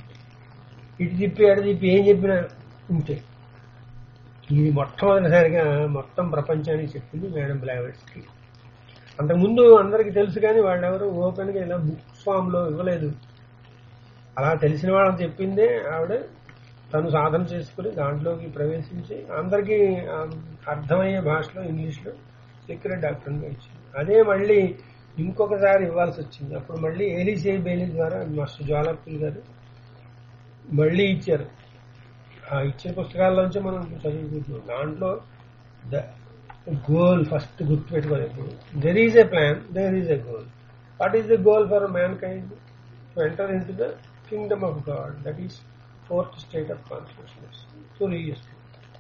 ఇటు చెప్పి అటు చెప్పి ఏం చెప్పినా ఇంతే ఇది మొట్టమొదటిసారిగా మొత్తం ప్రపంచానికి చెప్పింది మేడం బ్లావర్స్కి అంతకుముందు అందరికీ తెలుసు కానీ వాళ్ళెవరు ఓపెన్ గా ఇలా బుక్ ఫామ్ లో ఇవ్వలేదు అలా తెలిసిన వాళ్ళని చెప్పిందే ఆవిడ తను సాధన చేసుకుని దాంట్లోకి ప్రవేశించి అందరికీ ఆ, అర్థమయ్యే భాషలో ఇంగ్లీష్లో సీక్రెట్ డాక్టర్గా ఇచ్చింది అదే మళ్ళీ ఇంకొకసారి ఇవ్వాల్సి వచ్చింది అప్పుడు మళ్ళీ ఏలీసే బేలి ద్వారా మాస్టర్ జ్వాలప్పుల్ గారు మళ్ళీ ఇచ్చారు ఆ ఇచ్చిన పుస్తకాల్లోంచి మనం చదువుకుంటున్నాం దాంట్లో ద గోల్ ఫస్ట్ గుర్తుపెట్టుకోవాలి ఇప్పుడు there is a plan there is a goal what is the goal for mankind to enter into the kingdom of God that is fourth state of consciousness తురీయ స్థితి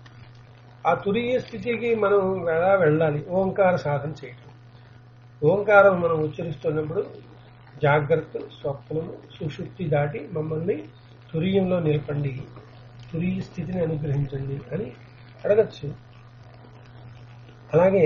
ఆ తురీయ స్థితికి మనం ఎలా వెళ్ళాలి ఓంకార సాధన చేయటం ఓంకారం మనం ఉచ్చరిస్తున్నప్పుడు జాగ్రత్త స్వప్నము సుషుప్తి దాటి మమ్మల్ని తురీయంలో నిలపండి తురీయ స్థితిని అనుగ్రహించండి అని అడగచ్చు అలాగే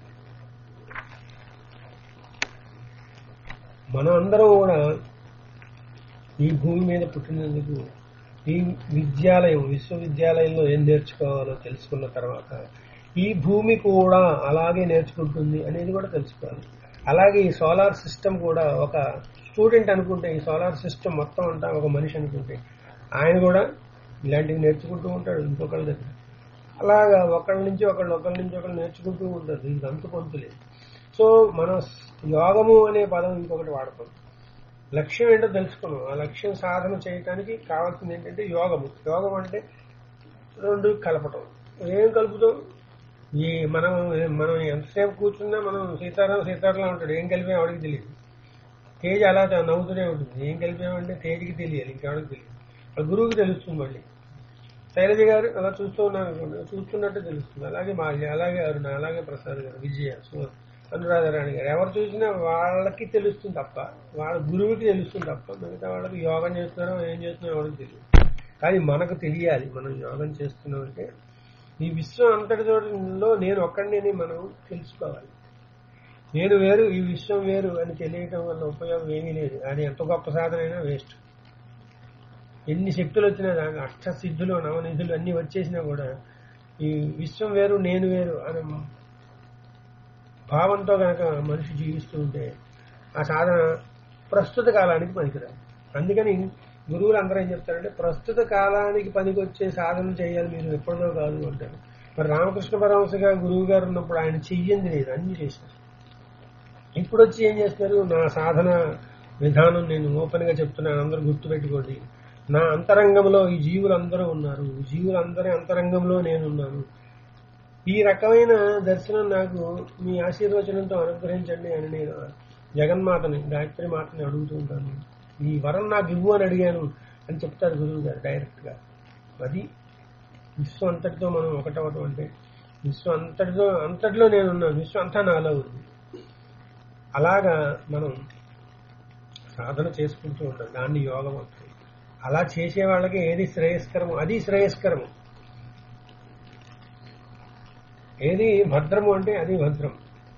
మనం అందరం కూడా ఈ భూమి మీద పుట్టినందుకు ఈ విద్యాలయం విశ్వవిద్యాలయంలో ఏం నేర్చుకోవాలో తెలుసుకున్న తర్వాత ఈ భూమి కూడా అలాగే నేర్చుకుంటుంది అనేది కూడా తెలుసుకోవాలి అలాగే ఈ సోలార్ సిస్టమ్ కూడా ఒక స్టూడెంట్ అనుకుంటే ఈ సోలార్ సిస్టమ్ మొత్తం అంతా ఒక మనిషి అనుకుంటే ఆయన కూడా ఇలాంటివి నేర్చుకుంటూ ఉంటాడు ఇంకొకళ్ళ దగ్గర అలాగా ఒకళ్ళ నుంచి ఒకళ్ళు ఒకళ్ళ నుంచి ఒకళ్ళు నేర్చుకుంటూ ఉంటారు ఇది అంతు పొంతు లేదు సో మనం యోగము అనే పదం ఇంకొకటి వాడతాం లక్ష్యం ఏంటో తెలుసుకున్నాం ఆ లక్ష్యం సాధన చేయడానికి కావాల్సింది ఏంటంటే యోగము యోగం అంటే రెండు కలపటం ఏం కలుపుతాం ఈ మనం మనం ఎంతసేపు కూర్చున్నా మనం సీతారాం సీతారాం ఉంటాడు ఏం కలిపాం ఎవరికి తెలియదు తేజ్ అలా నవ్వుతూనే ఉంటుంది ఏం కలిపామంటే తేజ్కి తెలియాలి ఇంకెవరికి తెలియదు ఆ గురువుకి తెలుస్తుంది మళ్ళీ శైలజ గారు అలా చూస్తూ ఉన్నారు అనుకోండి చూస్తున్నట్టు తెలుస్తుంది అలాగే మాల్య అలాగే అరుణ అలాగే ప్రసాద్ గారు విజయ సో అనురాధారాణి గారు ఎవరు చూసినా వాళ్ళకి తెలుస్తుంది తప్ప వాళ్ళ గురువుకి తెలుస్తుంది తప్ప మిగతా వాళ్ళకి యోగం చేస్తున్నారో ఏం చేస్తున్నారో ఎవరికి తెలియదు కానీ మనకు తెలియాలి మనం యోగం చేస్తున్నాం అంటే ఈ విశ్వం అంతటిలో నేను ఒక్కడిని మనం తెలుసుకోవాలి నేను వేరు ఈ విశ్వం వేరు అని తెలియటం వల్ల ఉపయోగం ఏమీ లేదు అది ఎంత గొప్ప సాధన అయినా వేస్ట్ ఎన్ని శక్తులు వచ్చినా దాని అష్టసిద్ధులు నవనిధులు అన్ని వచ్చేసినా కూడా ఈ విశ్వం వేరు నేను వేరు అనే భావంతో కనుక మనిషి జీవిస్తూ ఉంటే ఆ సాధన ప్రస్తుత కాలానికి పనికిరాదు అందుకని గురువులు అందరూ ఏం చెప్తారంటే ప్రస్తుత కాలానికి పనికొచ్చే సాధన చేయాలి మీరు ఎప్పుడో కాదు అంటారు మరి రామకృష్ణ పరమహంసగా గురువు గారు ఉన్నప్పుడు ఆయన చెయ్యింది లేదు అన్ని చేశారు ఇప్పుడు వచ్చి ఏం చేస్తున్నారు నా సాధన విధానం నేను ఓపెన్ గా చెప్తున్నాను అందరూ గుర్తుపెట్టుకోండి నా అంతరంగంలో ఈ జీవులు అందరూ ఉన్నారు ఈ జీవులందరి అంతరంగంలో నేనున్నాను ఈ రకమైన దర్శనం నాకు మీ ఆశీర్వచనంతో అనుగ్రహించండి అని నేను జగన్మాతని గాయత్రి మాతని అడుగుతూ ఉంటాను ఈ వరం నాకు ఇవ్వు అని అడిగాను అని చెప్తారు గురువు గారు డైరెక్ట్ గా అది విశ్వం అంతటితో మనం ఒకటవటం అంటే విశ్వం అంతటితో అంతటిలో నేనున్నాను విశ్వం అంతా నాలో ఉంది అలాగా మనం సాధన చేసుకుంటూ ఉంటాం దాన్ని యోగం అంటారు అలా చేసే వాళ్ళకి ఏది శ్రేయస్కరము అది శ్రేయస్కరము ఏది భద్రము అంటే అది భద్రం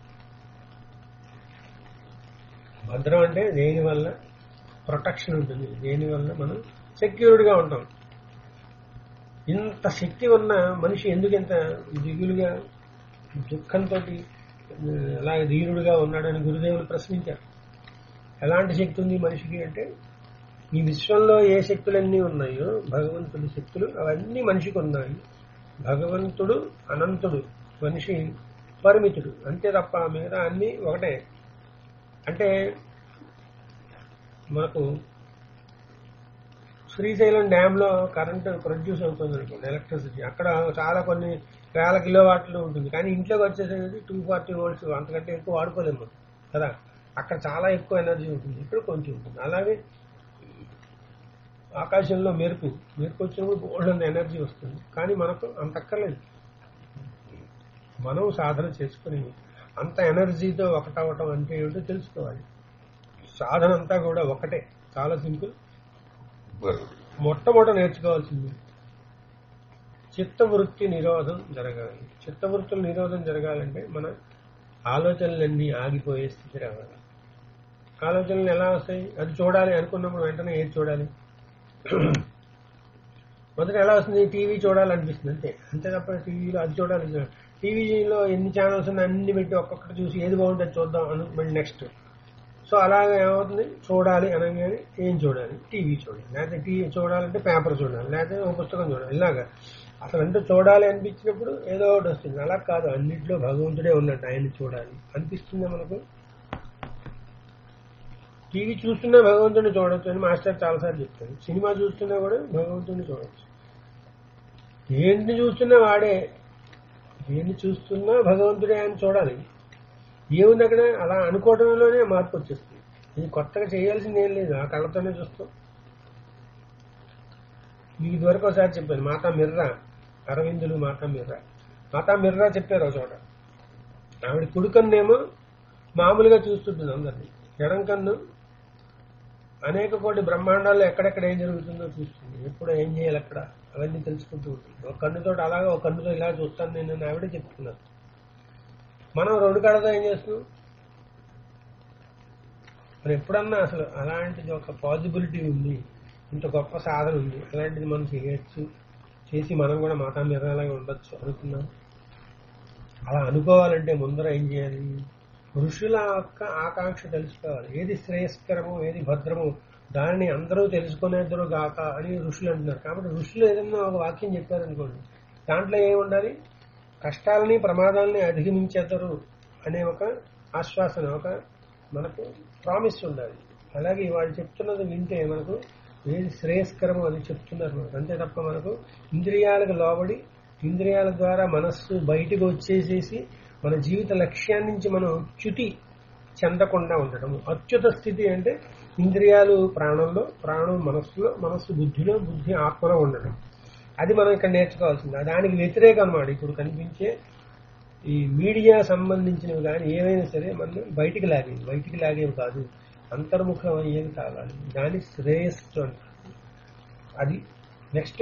భద్రం అంటే దేని వల్ల ప్రొటెక్షన్ ఉంటుంది దేని వల్ల మనం సెక్యూర్డ్ గా ఉంటాం ఇంత శక్తి ఉన్న మనిషి ఎందుకు ఇంత దిగులుగా దుఃఖంతో అలా ధీరుడుగా ఉన్నాడని గురుదేవులు ప్రశ్నించారు ఎలాంటి శక్తి ఉంది మనిషికి అంటే ఈ విశ్వంలో ఏ శక్తులన్నీ ఉన్నాయో భగవంతుడి శక్తులు అవన్నీ మనిషికి ఉన్నాయి భగవంతుడు అనంతుడు మనిషి పరిమితుడు అంతే తప్ప మిగతా అన్ని ఒకటే అంటే మనకు శ్రీశైలం డ్యామ్ లో కరెంట్ ప్రొడ్యూస్ అవుతుంది అనుకోండి ఎలక్ట్రిసిటీ అక్కడ చాలా కొన్ని వేల కిలో వాట్లు ఉంటుంది కానీ ఇంట్లోకి వచ్చేసరికి టూ ఫార్టీ వోల్ట్స్ అంతకంటే ఎక్కువ వాడుకోలేము కదా అక్కడ చాలా ఎక్కువ ఎనర్జీ ఉంటుంది ఇక్కడ కొంచెం ఉంటుంది అలాగే ఆకాశంలో మెరుపు మెరుపు వచ్చినప్పుడు బోల్డ్ ఎనర్జీ వస్తుంది కానీ మనకు అంత అక్కర్లేదు మనం సాధన చేసుకుని అంత ఎనర్జీతో ఒకటవటం అంటే ఏమిటో తెలుసుకోవాలి సాధన అంతా కూడా ఒకటే చాలా సింపుల్ మొట్టమొదట నేర్చుకోవాల్సింది చిత్తవృత్తి నిరోధం జరగాలి చిత్తవృత్తుల నిరోధం జరగాలంటే మన ఆలోచనలన్నీ ఆగిపోయే స్థితి రావాలి ఆలోచనలు ఎలా వస్తాయి అది చూడాలి అనుకున్నప్పుడు వెంటనే ఏది చూడాలి మొదట ఎలా వస్తుంది టీవీ చూడాలనిపిస్తుంది అంతే అంతే తప్ప టీవీలో అది చూడాలి ఇది చూడాలి. టీవీలో ఎన్ని ఛానల్స్ ఉన్నాయి అన్ని పెట్టి ఒక్కొక్కటి చూసి ఏది బాగుంటుంది చూద్దాం అను మళ్ళీ నెక్స్ట్ సో అలాగే ఏమవుతుంది చూడాలి అనగానే ఏం చూడాలి టీవీ చూడాలి లేకపోతే టీవీ చూడాలంటే పేపర్ చూడాలి లేకపోతే ఒక పుస్తకం చూడాలి ఇలాగా అసలు అంటే చూడాలి అనిపించినప్పుడు ఏదో ఒకటి వస్తుంది అలా కాదు అన్నింటిలో భగవంతుడే ఉన్నట్టు ఆయన చూడాలి అనిపిస్తుందా మనకు టీవీ చూస్తున్నా భగవంతుడిని చూడొచ్చు అని మాస్టర్ చాలాసార్లు చెప్తారు సినిమా చూస్తున్నా కూడా భగవంతుడిని చూడొచ్చు ఏంటిని చూస్తున్నా వాడే దేన్ని చూస్తున్నా భగవంతుడే అని చూడాలి ఏముంది అక్కడ అలా అనుకోవడంలోనే మార్పు వచ్చేస్తుంది ఇది కొత్తగా చేయాల్సింది ఏం లేదు ఆ కళ్ళతోనే చూస్తాం మీకు ఇదివరకు ఒకసారి చెప్పాను మాతా మిర్రా అరవిందులు మాతా మిర్రా మాతా మిర్రా చెప్పారు ఒక చోట ఆవిడ కుడుకన్నేమో మామూలుగా చూస్తుంటుంది అందరినీ ఎడం కన్ను అనేక కోటి బ్రహ్మాండాల్లో ఎక్కడెక్కడ ఏం జరుగుతుందో చూస్తుంది ఎప్పుడు ఏం చేయాలి అక్కడ అవన్నీ తెలుసుకుంటూ ఉంటుంది ఒక కన్నుతో అలాగా ఒక కన్నుతో ఇలా చూస్తాను నేను అని ఆవిడే చెప్తున్నాను మనం రెండు కళ్ళతో ఏం చేస్తున్నాం మరి ఎప్పుడన్నా అసలు అలాంటిది ఒక పాసిబిలిటీ ఉంది ఇంత గొప్ప సాధన ఉంది అలాంటిది మనం చేయొచ్చు చేసి మనం కూడా మాతా మిర్రాలాగా ఉండొచ్చు అనుకున్నాం అలా అనుకోవాలంటే ముందర ఏం చేయాలి ఋషుల యొక్క ఆకాంక్ష తెలుసుకోవాలి ఏది శ్రేయస్కరము ఏది భద్రము దానిని అందరూ తెలుసుకునేద్దరు గాక అని ఋషులు అంటున్నారు కాబట్టి ఋషులు ఏదన్నా ఒక వాక్యం చెప్పారనుకోండి దాంట్లో ఏమి ఉండాలి కష్టాలని ప్రమాదాలని అధిగమించేద్దరు అనే ఒక ఆశ్వాసన ఒక మనకు ప్రామిస్ ఉండాలి అలాగే వాళ్ళు చెప్తున్నది వింటే మనకు ఏది శ్రేయస్కరమో అది చెప్తున్నారు మనకు అంతే తప్ప మనకు ఇంద్రియాలకు లోబడి ఇంద్రియాల ద్వారా మనస్సు బయటకు వచ్చేసేసి మన జీవిత లక్ష్యాన్ని నుంచి మనం చ్యుతి చెందకుండా ఉండటము అత్యుత స్థితి అంటే ఇంద్రియాలు ప్రాణంలో ప్రాణం మనస్సులో మనస్సు బుద్ధిలో బుద్ధి ఆత్మలో ఉండటం అది మనం ఇక్కడ నేర్చుకోవాల్సింది దానికి వ్యతిరేకం అన్నమాట ఇప్పుడు కనిపించే ఈ మీడియా సంబంధించినవి కానీ ఏవైనా సరే మనం బయటికి లాగేవి బయటికి లాగేవి కాదు అంతర్ముఖం అయ్యేవి కావాలి దాని శ్రేయస్సు అంటారు అది నెక్స్ట్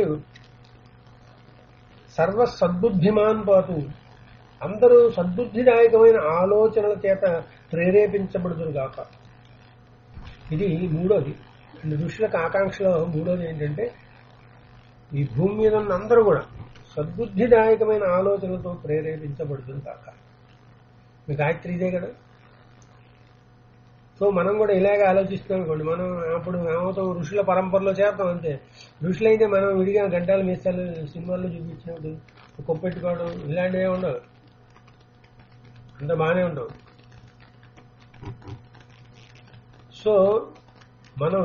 సర్వ సద్బుద్ధిమాన్ పాటు అందరూ సద్బుద్ధిదాయకమైన ఆలోచనల చేత ప్రేరేపించబడుదురు గాక ఇది మూడోది ఋషులకు ఆకాంక్షలో మూడోది ఏంటంటే ఈ భూమి మీద ఉన్న అందరూ కూడా సద్బుద్ధిదాయకమైన ఆలోచనలతో ప్రేరేపించబడుతుంది కాక గాయత్రి ఇదే కదా సో మనం కూడా ఇలాగే ఆలోచిస్తున్నాం అనుకోండి మనం అప్పుడు ఏమవుతాం ఋషుల పరంపరలో చేస్తాం అంతే ఋషులు అయితే మనం విడిగా గంటలు మీసాలు సినిమాల్లో చూపించినప్పుడు కొప్పెట్టుకోవడం ఇలాంటివే ఉండవు అంత బాగానే ఉంటాం సో మనం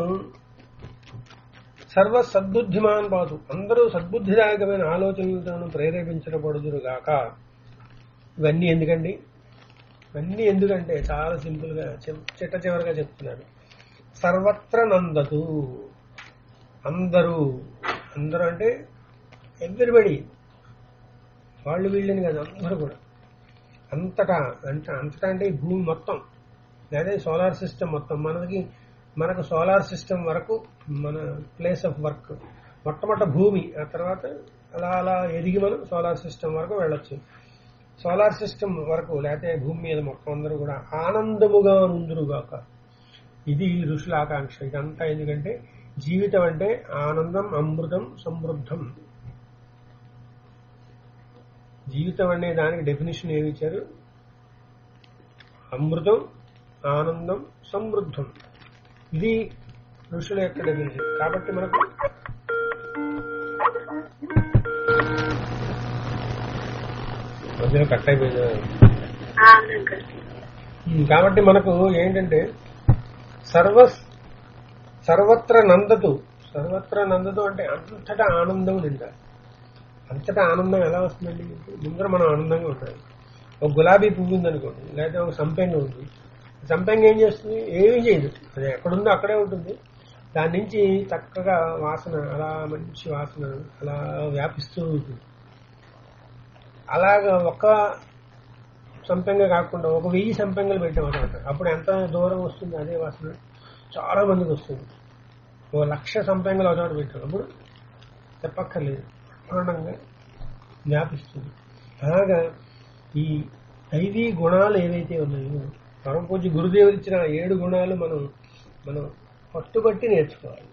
సర్వ సద్బుద్ధిమాన్ పాదు అందరూ సద్బుద్ధిదాయకమైన ఆలోచనలతో ప్రేరేపించబడుదురు గాక ఇవన్నీ ఎందుకండి ఇవన్నీ ఎందుకంటే చాలా సింపుల్ గా చెప్- చిట్ట చివరిగా చెప్తున్నాడు సర్వత్ర నందతు అందరూ అందరూ అంటే ఎవ్రీబడి వాళ్ళు వీళ్ళని కాదు అందరూ కూడా అంతటా అంటే అంతటా అంటే ఈ భూమి మొత్తం అదే సోలార్ సిస్టమ్ మొత్తం మనకి మనకు సోలార్ సిస్టమ్ వరకు మన ప్లేస్ ఆఫ్ వర్క్ మొట్టమొదట భూమి ఆ తర్వాత అలా అలా ఎదిగి మనం సోలార్ సిస్టమ్ వరకు వెళ్ళొచ్చు సోలార్ సిస్టమ్ వరకు లేకపోతే భూమి మీద మొత్తం అందరూ కూడా ఆనందముగా నుందురుగాక ఇది ఋషుల ఆకాంక్ష ఇదంతా ఎందుకంటే జీవితం అంటే ఆనందం అమృతం సమృద్ధం జీవితం అనే దానికి డెఫినేషన్ ఏమి ఇచ్చారు అమృతం ఆనందం సమృద్ధం ఇది ఋషుల యొక్క డెఫినేషన్ కాబట్టి మనకు మధ్యలో కట్ అయిపోయింది అంకుల్ ఉమ్, కాబట్టి మనకు ఏంటంటే సర్వ సర్వత్ర నందతు సర్వత్ర నందతు అంటే అంతటా ఆనందం నిండా అంతటా ఆనందం ఎలా వస్తుందండి ముందర మనం ఆనందంగా ఉండాలి ఒక గులాబీ పువ్వు ఉందనుకోండి లేకపోతే ఒక సంపెంగ ఉంది సంపెంగ ఏం చేస్తుంది ఏమీ చేయదు అది ఎక్కడుందో అక్కడే ఉంటుంది దాని నుంచి చక్కగా వాసన అలా మంచి వాసన అలా వ్యాపిస్తూ ఉంటుంది అలాగా ఒక సంపెంగ కాకుండా ఒక వెయ్యి సంపెంగలు పెట్టామన్నమాట అప్పుడు ఎంత దూరం వస్తుంది అదే వాసన చాలా మందికి వస్తుంది ఓ లక్ష సంపెంగలు ఒక చోట పెట్టాం అప్పుడు చెప్పక్కర్లేదు బ్రహ్మాండంగా వ్యాపిస్తుంది అలాగా ఈ దైవీ గుణాలు ఏవైతే ఉన్నాయో పరమ పూజ్య గురుదేవులు ఇచ్చిన ఆ ఏడు గుణాలు మనం మనం పట్టుబట్టి నేర్చుకోవాలి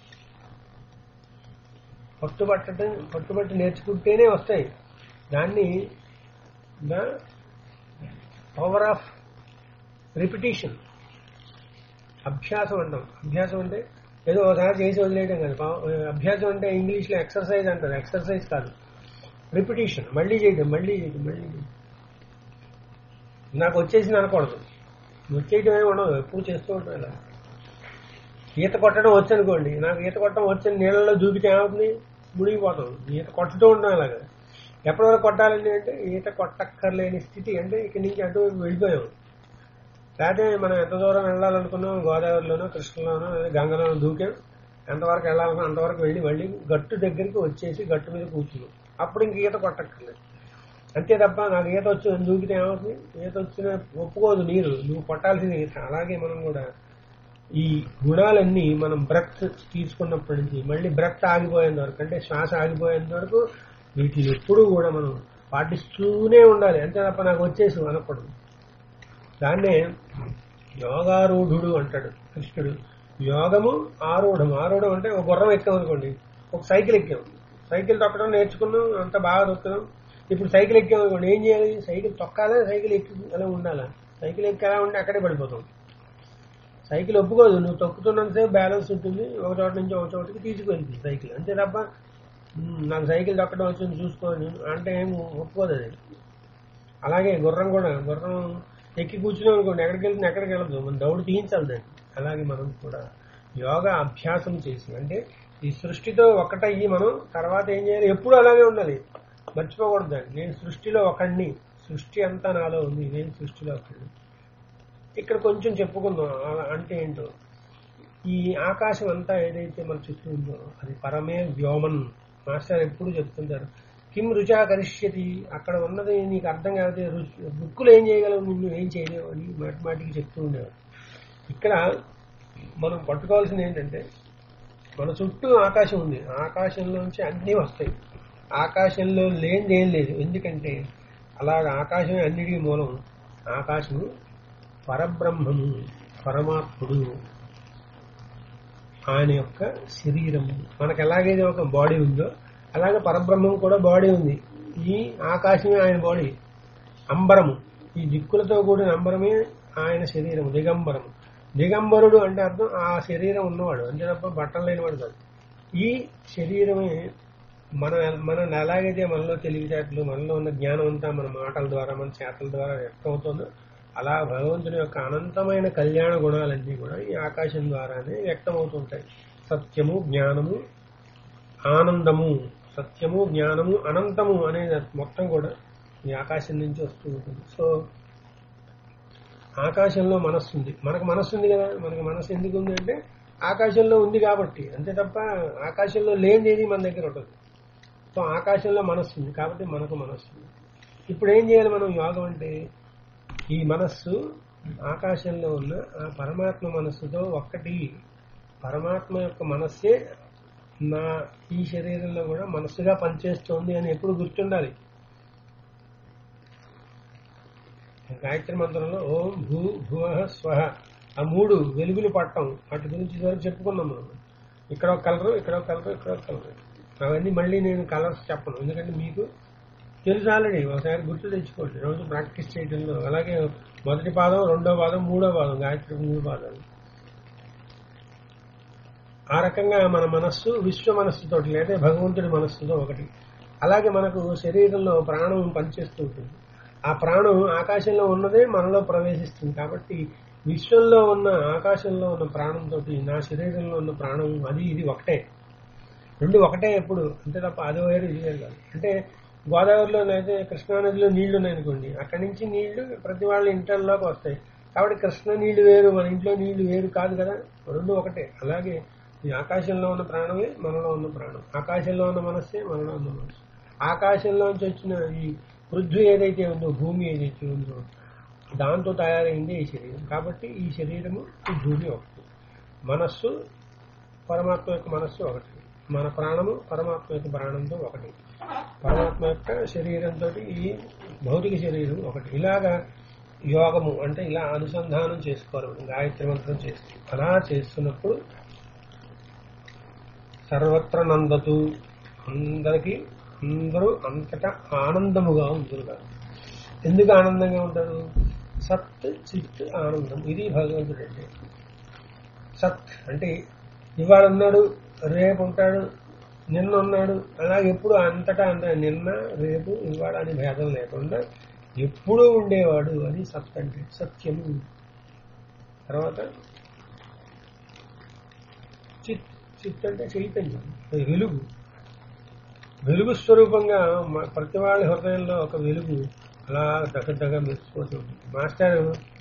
పట్టుబట్టడం పట్టుబట్టి నేర్చుకుంటేనే వస్తాయి దాన్ని ద పవర్ ఆఫ్ రిపిటేషన్ అభ్యాసం అంటాం అభ్యాసం అంటే ఏదో ఒకసారి చేసి వదిలేయడం కాదు పా- అభ్యాసం అంటే ఇంగ్లీష్లో ఎక్సర్సైజ్ అంటారు ఎక్సర్సైజ్ కాదు రిపిటేషన్ మళ్ళీ చేయడం మళ్ళీ చేయడం మళ్ళీ చేయడం నాకు వచ్చేసింది అనకూడదు వచ్చేయటం ఏమి ఉండదు ఎప్పుడు చేస్తూ ఉంటాం ఇలా ఈత కొట్టడం వచ్చు అనుకోండి నాకు ఈత కొట్టడం వచ్చని నీళ్ళలో దూకితే ఏమవుతుంది మునిగిపోతాం ఈత కొట్టుతూ ఉంటాం ఇలాగా ఎప్పటి వరకు కొట్టాలండి అంటే ఈత కొట్టక్కర్లేని స్థితి అంటే ఇక్కడి నుంచి అటు వెళ్ళిపోయాం లేకపోతే మనం ఎంత దూరం వెళ్ళాలనుకున్నాం గోదావరిలోనో కృష్ణలోనో లేదా గంగలోనో దూకాం ఎంతవరకు వెళ్ళాలనో అంతవరకు వెళ్ళి మళ్ళీ గట్టు దగ్గరికి వచ్చేసి గట్టు మీద కూర్చున్నాం అప్పుడు ఇంక ఈత కొట్టక్కర్లేదు అంతే తప్ప నాకు ఈత వచ్చి దూకితే ఏమవుతుంది ఈత వచ్చిన ఒప్పుకోదు నీరు నువ్వు కొట్టాల్సిన ఈత అలాగే మనం కూడా ఈ గుణాలన్నీ మనం బ్రెత్ తీసుకున్నప్పటి నుంచి మళ్ళీ బ్రెత్ ఆగిపోయేంత వరకు అంటే శ్వాస ఆగిపోయేంత వరకు వీటిని ఎప్పుడూ కూడా మనం పాటిస్తూనే ఉండాలి అంతే తప్ప నాకు వచ్చేసి అనకూడదు దాన్నే యోగారూఢుడు అంటాడు కృష్ణుడు యోగము ఆరూఢం ఆరూఢం అంటే ఒక గుర్రం ఎక్కాం అనుకోండి ఒక సైకిల్ ఎక్కాం సైకిల్ తొక్కడం నేర్చుకున్నాం అంత బాగా తొక్కుతాం ఇప్పుడు సైకిల్ ఎక్కాం అనుకోండి ఏం చేయాలి సైకిల్ తొక్కాలా సైకిల్ ఎక్కి అలా ఉండాలా సైకిల్ ఎక్కి అలా ఉంటే అక్కడే పడిపోతాం సైకిల్ ఒప్పుకోదు నువ్వు తొక్కుతున్నంతసేపు బ్యాలెన్స్ ఉంటుంది ఒక చోట నుంచి ఒక చోటకి తీసుకువెళ్తుంది సైకిల్ అంతే తప్ప "ఉమ్, నాకు సైకిల్ తొక్కడం వచ్చింది చూసుకోని అంటే ఏం ఒప్పుకోదు అది అలాగే గుర్రం కూడా గుర్రం ఎక్కి కూర్చున్నాం అనుకోండి ఎక్కడికి వెళ్తుంది ఎక్కడికి వెళ్ళదు మనం దౌడు తీయించాలి దాన్ని అలాగే మనం కూడా యోగా అభ్యాసం చేసి అంటే ఈ సృష్టితో ఒకటయ్యి మనం తర్వాత ఏం చేయాలి ఎప్పుడు అలాగే ఉండాలి మర్చిపోకూడదు దాన్ని నేను సృష్టిలో ఒకడిని సృష్టి అంతా నాలో ఉంది నేను సృష్టిలో ఒకడిని ఇక్కడ కొంచెం చెప్పుకుందాం ఆ- అంటే ఏంటో ఈ ఆకాశం అంతా ఏదైతే మన చుట్టూ ఉందో అది పరమే వ్యోమన్ మాస్టర్ ఎప్పుడు చెప్తుంటారు కిం రుచా కరిష్యతి అక్కడ ఉన్నది నీకు అర్థం కాకపోతే రు- బుక్కులు ఏం చేయగలవు నిన్ను ఏం చేయలేవు అని మాటి మాటికి చెప్తూ ఉండేవారు ఇక్కడ మనం పట్టుకోవాల్సింది ఏంటంటే మన చుట్టూ ఆకాశం ఉంది ఆకాశంలోంచి అన్నీ వస్తాయి ఆకాశంలో లేనిది ఏం లేదు ఎందుకంటే అలాగ ఆకాశమే అన్నిటికీ మూలం ఆకాశము పరబ్రహ్మము పరమాత్ముడు ఆయన యొక్క శరీరము మనకు ఎలాగైతే ఒక బాడీ ఉందో అలాగే పరబ్రహ్మం కూడా బాడీ ఉంది ఈ ఆకాశమే ఆయన బాడీ అంబరము ఈ దిక్కులతో కూడిన అంబరమే ఆయన శరీరం దిగంబరం దిగంబరుడు అంటే అర్థం ఆ శరీరం ఉన్నవాడు అంతే తప్ప బట్టలు లేనివాడు కాదు ఈ శరీరమే మన మన ఎలాగైతే మనలో తెలివితేటలు మనలో ఉన్న జ్ఞానం అంతా మన మాటల ద్వారా మన చేతల ద్వారా వ్యక్తం అవుతుందో అలా భగవంతుని యొక్క అనంతమైన కళ్యాణ గుణాలన్నీ కూడా ఈ ఆకాశం ద్వారానే వ్యక్తం అవుతుంటాయి సత్యము జ్ఞానము ఆనందము సత్యము జ్ఞానము అనంతము అనేది మొత్తం కూడా ఈ ఆకాశం నుంచి వస్తూ ఉంటుంది సో ఆకాశంలో మనస్సు ఉంది మనకు మనస్సు ఉంది కదా మనకు మనస్సు ఎందుకు ఉంది అంటే ఆకాశంలో ఉంది కాబట్టి అంతే తప్ప ఆకాశంలో లేనిది మన దగ్గర ఉంటుంది సో ఆకాశంలో మనస్సు ఉంది కాబట్టి మనకు మనస్సు ఉంది ఇప్పుడు ఏం చేయాలి మనం యోగం అంటే ఈ మనస్సు ఆకాశంలో ఉన్న ఆ పరమాత్మ మనస్సుతో ఒక్కటి పరమాత్మ యొక్క మనస్సే నా ఈ శరీరంలో కూడా మనస్సుగా పనిచేస్తోంది అని ఎప్పుడు గుర్తుండాలి గాయత్రి మంత్రంలో ఓం భూ భువ స్వహ ఆ మూడు వెలుగులు పట్టం వాటి గురించి ఇదివరకు చెప్పుకున్నాం మనం ఇక్కడ ఒక కలరు ఇక్కడ ఒక కలరు ఇక్కడ ఒక కలరు అవన్నీ మళ్ళీ నేను కలర్స్ చెప్పను ఎందుకంటే మీకు తెలుసు ఆల్రెడీ ఒకసారి గుర్తు తెచ్చుకోండి రోజు ప్రాక్టీస్ చేయడంలో అలాగే మొదటి పాదం రెండో పాదం మూడో పాదం గాయత్రి మూడు పాదాలు ఆ రకంగా మన మనస్సు విశ్వ మనస్సుతోటి లేదా భగవంతుడి మనస్సుతో ఒకటి అలాగే మనకు శరీరంలో ప్రాణం పనిచేస్తూ ఉంటుంది ఆ ప్రాణం ఆకాశంలో ఉన్నదే మనలో ప్రవేశిస్తుంది కాబట్టి విశ్వంలో ఉన్న ఆకాశంలో ఉన్న ప్రాణంతో నా శరీరంలో ఉన్న ప్రాణం అది ఇది ఒకటే రెండు ఒకటే ఎప్పుడు అంతే తప్ప అది వేరు ఇది వేరు కాదు అంటే గోదావరిలోనైతే కృష్ణానదిలో నీళ్లు ఉన్నాయనుకోండి అక్కడి నుంచి నీళ్లు ప్రతి వాళ్ళ ఇంటర్లోకి వస్తాయి కాబట్టి కృష్ణ నీళ్లు వేరు మన ఇంట్లో నీళ్లు వేరు కాదు కదా రెండు ఒకటే అలాగే ఈ ఆకాశంలో ఉన్న ప్రాణమే మనలో ఉన్న ప్రాణం ఆకాశంలో ఉన్న మనస్సే మనలో ఉన్న మనస్సు ఆకాశంలోంచి వచ్చిన ఈ పృథ్వీ ఏదైతే ఉందో భూమి ఏదైతే ఉందో దాంతో తయారైంది ఈ శరీరం కాబట్టి ఈ శరీరము ఈ భూమి ఒకటి మనస్సు పరమాత్మ యొక్క మనస్సు ఒకటి మన ప్రాణము పరమాత్మ యొక్క ప్రాణంతో ఒకటి పరమాత్మ యొక్క శరీరంతో ఈ భౌతిక శరీరం ఒకటి ఇలాగా యోగము అంటే ఇలా అనుసంధానం చేసుకోవాలి గాయత్రి మంత్రం చేస్తూ అలా చేస్తున్నప్పుడు సర్వత్ర నందతు అందరికీ అందరూ అంతటా ఆనందముగా ఉంటారు ఎందుకు ఆనందంగా ఉంటారు సత్ చిత్ ఆనందం ఇది భగవంతుడు అంటే సత్ అంటే ఇవాళ ఉన్నాడు రేపు ఉంటాడు నిన్న ఉన్నాడు అలాగే ఎప్పుడు అంతటా అంత నిన్న రేపు ఇవాళ అని భేదం లేకుండా ఎప్పుడూ ఉండేవాడు అది సత్ అంటే సత్యము తర్వాత చిత్ చిత్ అంటే చైతన్యం అది వెలుగు వెలుగు స్వరూపంగా మ- ప్రతి వాళ్ళ హృదయంలో ఒక వెలుగు అలా దగ్గర మెరిసిపోతూ ఉంటుంది మాస్టర్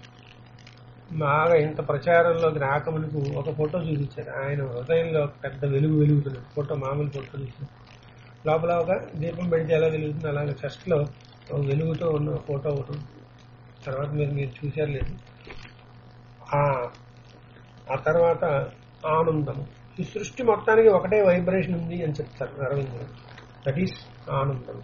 బాగా ఇంత ప్రచారంలోకి రాకమునకు ఒక ఫోటో చూపించారు ఆయన హృదయంలో ఒక పెద్ద వెలుగు వెలుగుతున్నది ఫోటో మామూలు ఫోటో చూసారు లోపల ఒక దీపం పెడితే ఎలా వెలుగుతుంది అలాగే చెస్ట్ లో ఒక వెలుగుతో ఉన్న ఫోటో ఒకటి ఉంది. తర్వాత మీరు మీరు చూశారు లేదు ఆ ఆ తర్వాత ఆనందం ఈ సృష్టి మొత్తానికి ఒకటే వైబ్రేషన్ ఉంది అని చెప్తారు అరవింద్ దట్ ఈస్ ఆనందం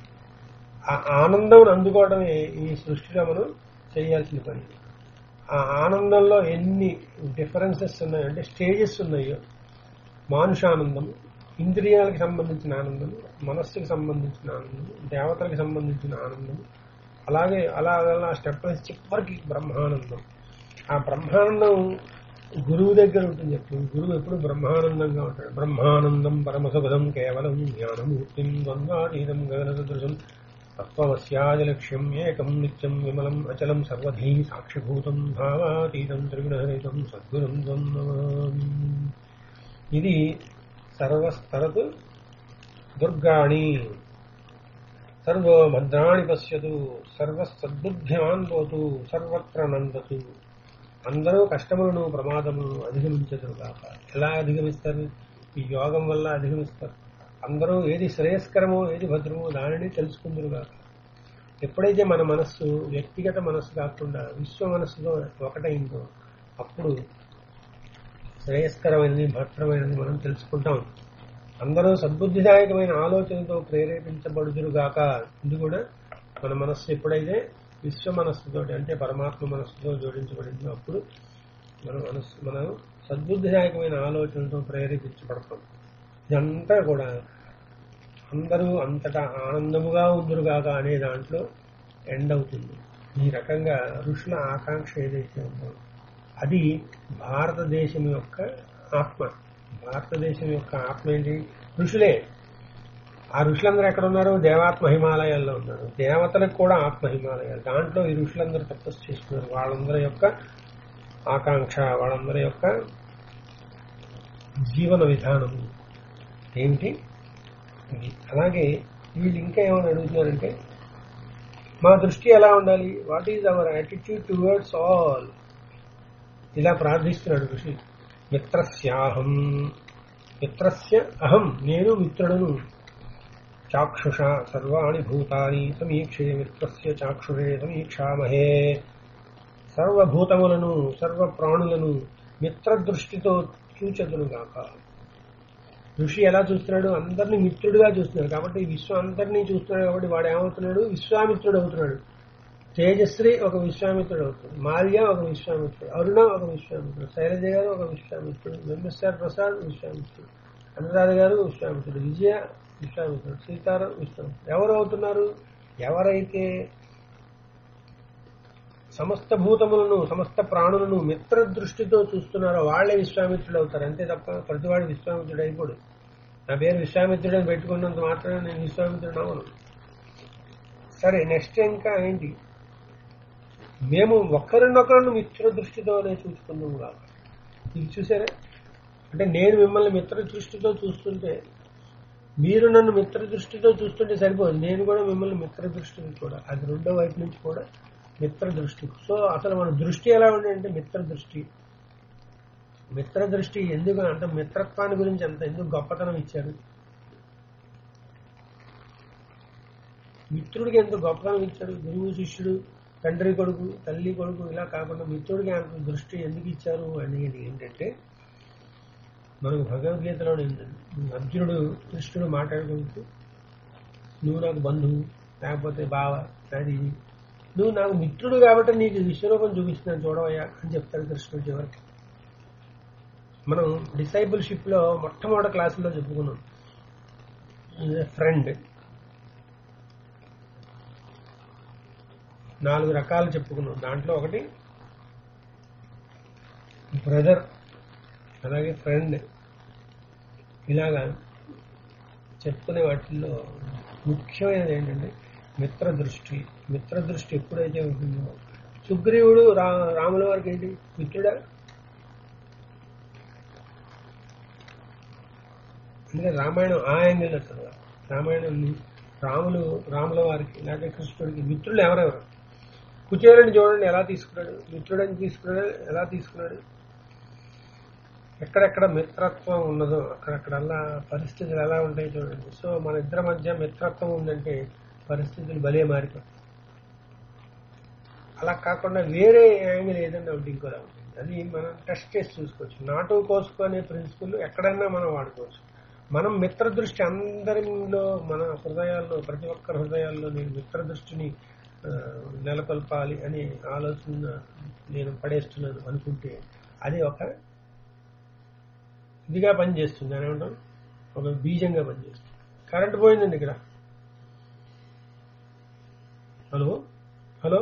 ఆ ఆనందం అందుకోవడమే ఈ సృష్టిలో మనం చేయాల్సిన పని ఆ ఆనందంలో ఎన్ని డిఫరెన్సెస్ ఉన్నాయో అంటే స్టేజెస్ ఉన్నాయో మానుషానందం ఇంద్రియాలకు సంబంధించిన ఆనందం మనస్సుకి సంబంధించిన ఆనందం దేవతలకు సంబంధించిన ఆనందం అలాగే అలా అలా స్టెప్ వైజ్ చివరికి బ్రహ్మానందం ఆ బ్రహ్మానందం గురువు దగ్గర ఉంటుంది ఎప్పుడు గురువు ఎప్పుడు బ్రహ్మానందంగా ఉంటాడు బ్రహ్మానందం పరమసుఖదం కేవలం జ్ఞానమూర్తిం ద్వంద్వాతీతం గగన సదృశం తత్వమస్యాది లక్ష్యం ఏకం నిత్యం విమలం అచలం సర్వధీ సాక్షిభూతం భావాతీతం త్రిగుణహరితం సద్గురం ద్వంద్వమామి ఇది సర్వస్తరత్ దుర్గాణి సర్వో భద్రాణి పశ్యతు సర్వసద్బుద్ధ్యమాన్ పోతు సర్వత్ర నందతు అందరూ కష్టములను ప్రమాదములను అధిగమించదురుగాక ఎలా అధిగమిస్తారు ఈ యోగం వల్ల అధిగమిస్తారు అందరూ ఏది శ్రేయస్కరమో ఏది భద్రమో దానిని తెలుసుకుందరుగాక ఎప్పుడైతే మన మనస్సు వ్యక్తిగత మనస్సు కాకుండా విశ్వ మనస్సుతో ఒకటైందో అప్పుడు శ్రేయస్కరమైనది భద్రమైనది మనం తెలుసుకుంటాం అందరూ సద్బుద్ధిదాయకమైన ఆలోచనతో ప్రేరేపించబడుదురుగాక ఇది కూడా మన మనస్సు ఎప్పుడైతే విశ్వ మనస్సుతో అంటే పరమాత్మ మనస్సుతో జోడించబడిందో అప్పుడు మన మనస్సు మనం సద్బుద్ధిదాయకమైన ఆలోచనతో ప్రేరేపించబడతాం ఇదంతా కూడా అందరూ అంతటా ఆనందముగా ఉందురుగాక అనే దాంట్లో ఎండ్ అవుతుంది ఈ రకంగా ఋషుల ఆకాంక్ష ఏదైతే ఉందో అది భారతదేశం యొక్క ఆత్మ భారతదేశం యొక్క ఆత్మ ఏంటి ఋషులే ఆ ఋషులందరూ ఎక్కడ ఉన్నారు దేవాత్మ హిమాలయాల్లో ఉన్నారు దేవతలకు కూడా ఆత్మ హిమాలయాలు దాంట్లో ఈ ఋషులందరూ తపస్సు చేస్తున్నారు వాళ్ళందరి యొక్క ఆకాంక్ష వాళ్ళందరి యొక్క జీవన విధానం ఏమిటి ఇది అలాగే వీళ్ళు ఇంకా ఏమని అడుగుతున్నారంటే మా దృష్టి ఎలా ఉండాలి what is our attitude towards all ఇలా ప్రార్థిస్తున్నాడు ఋషి మిత్రస్యాహం మిత్రస్య అహం నేను మిత్రుడను చాక్షుష సర్వాణి భూతాని సమీక్షే మిత్రస్య చాక్షుషే సమీక్షామహే సర్వభూతములను సర్వ ప్రాణులను మిత్ర దృష్టితో చూచెదును గాక ఋషి ఎలా చూస్తున్నాడు అందరినీ మిత్రుడిగా చూస్తున్నాడు కాబట్టి ఈ విశ్వం అందరినీ చూస్తున్నాడు కాబట్టి వాడు ఏమవుతున్నాడు విశ్వామిత్రుడు అవుతున్నాడు తేజశ్రీ ఒక విశ్వామిత్రుడు అవుతుంది మాల్య ఒక విశ్వామిత్రుడు అరుణ ఒక విశ్వామిత్రుడు శైలజ గారు ఒక విశ్వామిత్రుడు వెంకటేశ్వర ప్రసాద్ విశ్వామిత్రుడు అనురాధ గారు విశ్వామిత్రుడు విజయ విశ్వామిత్రుడు సీతారాం విశ్వామిత్రుడు ఎవరు అవుతున్నారు ఎవరైతే సమస్త భూతములను సమస్త ప్రాణులను మిత్ర దృష్టితో చూస్తున్నారో వాళ్లే విశ్వామిత్రుడు అవుతారు అంతే తప్ప ప్రతివాడు విశ్వామిత్రుడు అయిపోడు నా పేరు విశ్వామిత్రుడు అని పెట్టుకున్నంత మాత్రమే నేను విశ్వామిత్రుడు అవను సరే నెక్స్ట్ ఇంకా ఏంటి మేము ఒకరినొకరిని మిత్ర దృష్టితోనే చూసుకున్నాం కాదు ఇది చూసారా అంటే నేను మిమ్మల్ని మిత్ర దృష్టితో చూస్తుంటే మీరు నన్ను మిత్ర దృష్టితో చూస్తుంటే సరిపోదు నేను కూడా మిమ్మల్ని మిత్ర దృష్టిని కూడా అది రెండో వైపు నుంచి కూడా మిత్ర దృష్టి సో అసలు మన దృష్టి ఎలా ఉండే అంటే మిత్ర దృష్టి మిత్ర దృష్టి ఎందుకు అంటే మిత్రత్వాన్ని గురించి అంత ఎందుకు గొప్పతనం ఇచ్చారు మిత్రుడికి ఎంత గొప్పతనం ఇచ్చాడు గురువు శిష్యుడు తండ్రి కొడుకు తల్లి కొడుకు ఇలా కాకుండా మిత్రుడికి అంత దృష్టి ఎందుకు ఇచ్చారు అనేది ఏంటంటే మనకు భగవద్గీతలో అర్జునుడు కృష్ణుడు మాట్లాడుకుంటూ నువ్వు నాకు బంధువు లేకపోతే బావ అది ఇది. నువ్వు నాకు మిత్రుడు కాబట్టి నీకు విశ్వరూపం చూపిస్తున్నాను చూడవయ్యా అని చెప్తాడు కృష్ణుడు చివరికి మనం డిసైబుల్షిప్ లో మొట్టమొదటి క్లాసులో చెప్పుకున్నాం ఫ్రెండ్ నాలుగు రకాలు చెప్పుకున్నాం దాంట్లో ఒకటి బ్రదర్ అలాగే ఫ్రెండ్ ఇలాగా చెప్పుకునే వాటిల్లో ముఖ్యమైనది ఏంటంటే మిత్ర దృష్టి మిత్ర దృష్టి ఎప్పుడైతే ఉంటుందో సుగ్రీవుడు రా రాముల వారికి ఏంటి మిత్రుడా అంటే రామాయణం ఆ యాంగిల్లో చదవాలి రామాయణం రాములు రాముల వారికి లేకపోతే కృష్ణుడికి మిత్రులు ఎవరెవరు కుచేరుని చూడండి ఎలా తీసుకున్నాడు మిత్రుడని తీసుకున్నాడు ఎలా తీసుకున్నాడు ఎక్కడెక్కడ మిత్రత్వం ఉన్నదో అక్కడక్కడల్లా పరిస్థితులు ఎలా ఉంటాయి చూడండి సో మన ఇద్దరి మధ్య మిత్రత్వం ఉందంటే పరిస్థితులు భలే మారిపోతాయి అలా కాకుండా వేరే యాంగిల్ ఏదైనా ఉంటే ఇంకోలా ఉంటుంది అది మనం టెస్ట్ చేసి చూసుకోవచ్చు నాటు కోసుకో అనే ప్రిన్సిపల్ ఎక్కడైనా మనం వాడుకోవచ్చు మనం మిత్ర దృష్టి అందరిలో మన హృదయాల్లో ప్రతి ఒక్కరి హృదయాల్లో నేను మిత్ర దృష్టిని ఆ, నెలకొల్పాలి అనే ఆలోచన నేను పడేస్తున్నాను అనుకుంటే అది ఒక ఇదిగా పనిచేస్తుంది అని ఏమంటాం ఒక బీజంగా పనిచేస్తుంది కరెంట్ పోయిందండి ఇక్కడ హలో హలో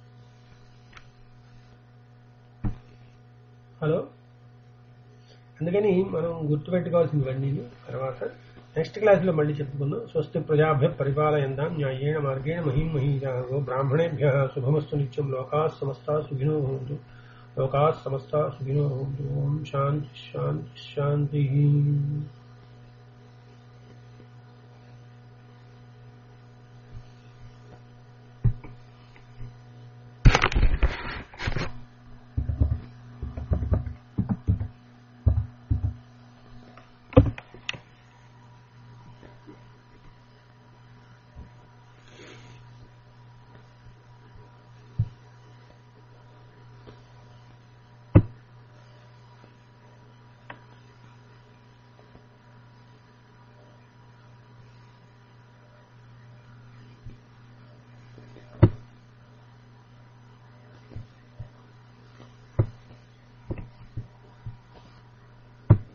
హలో అందుకని మనం గుర్తుపెట్టుకోవాల్సింది ఇవన్నీ తర్వాత నెక్స్ట్ క్లాస్లో మళ్ళీ చెప్పుకుందాం స్వస్తి ప్రజాభ్య పరిపాలయందాం న్యాయేణ మార్గేణ మహిం మహీజాగో బ్రాహ్మణేభ్య శుభమస్తు నిత్యం లోకా సమస్త సుఖినో భవంతు లోకా సమస్త సుఖినో భవంతు ఓం శాంతి శాంతి శాంతి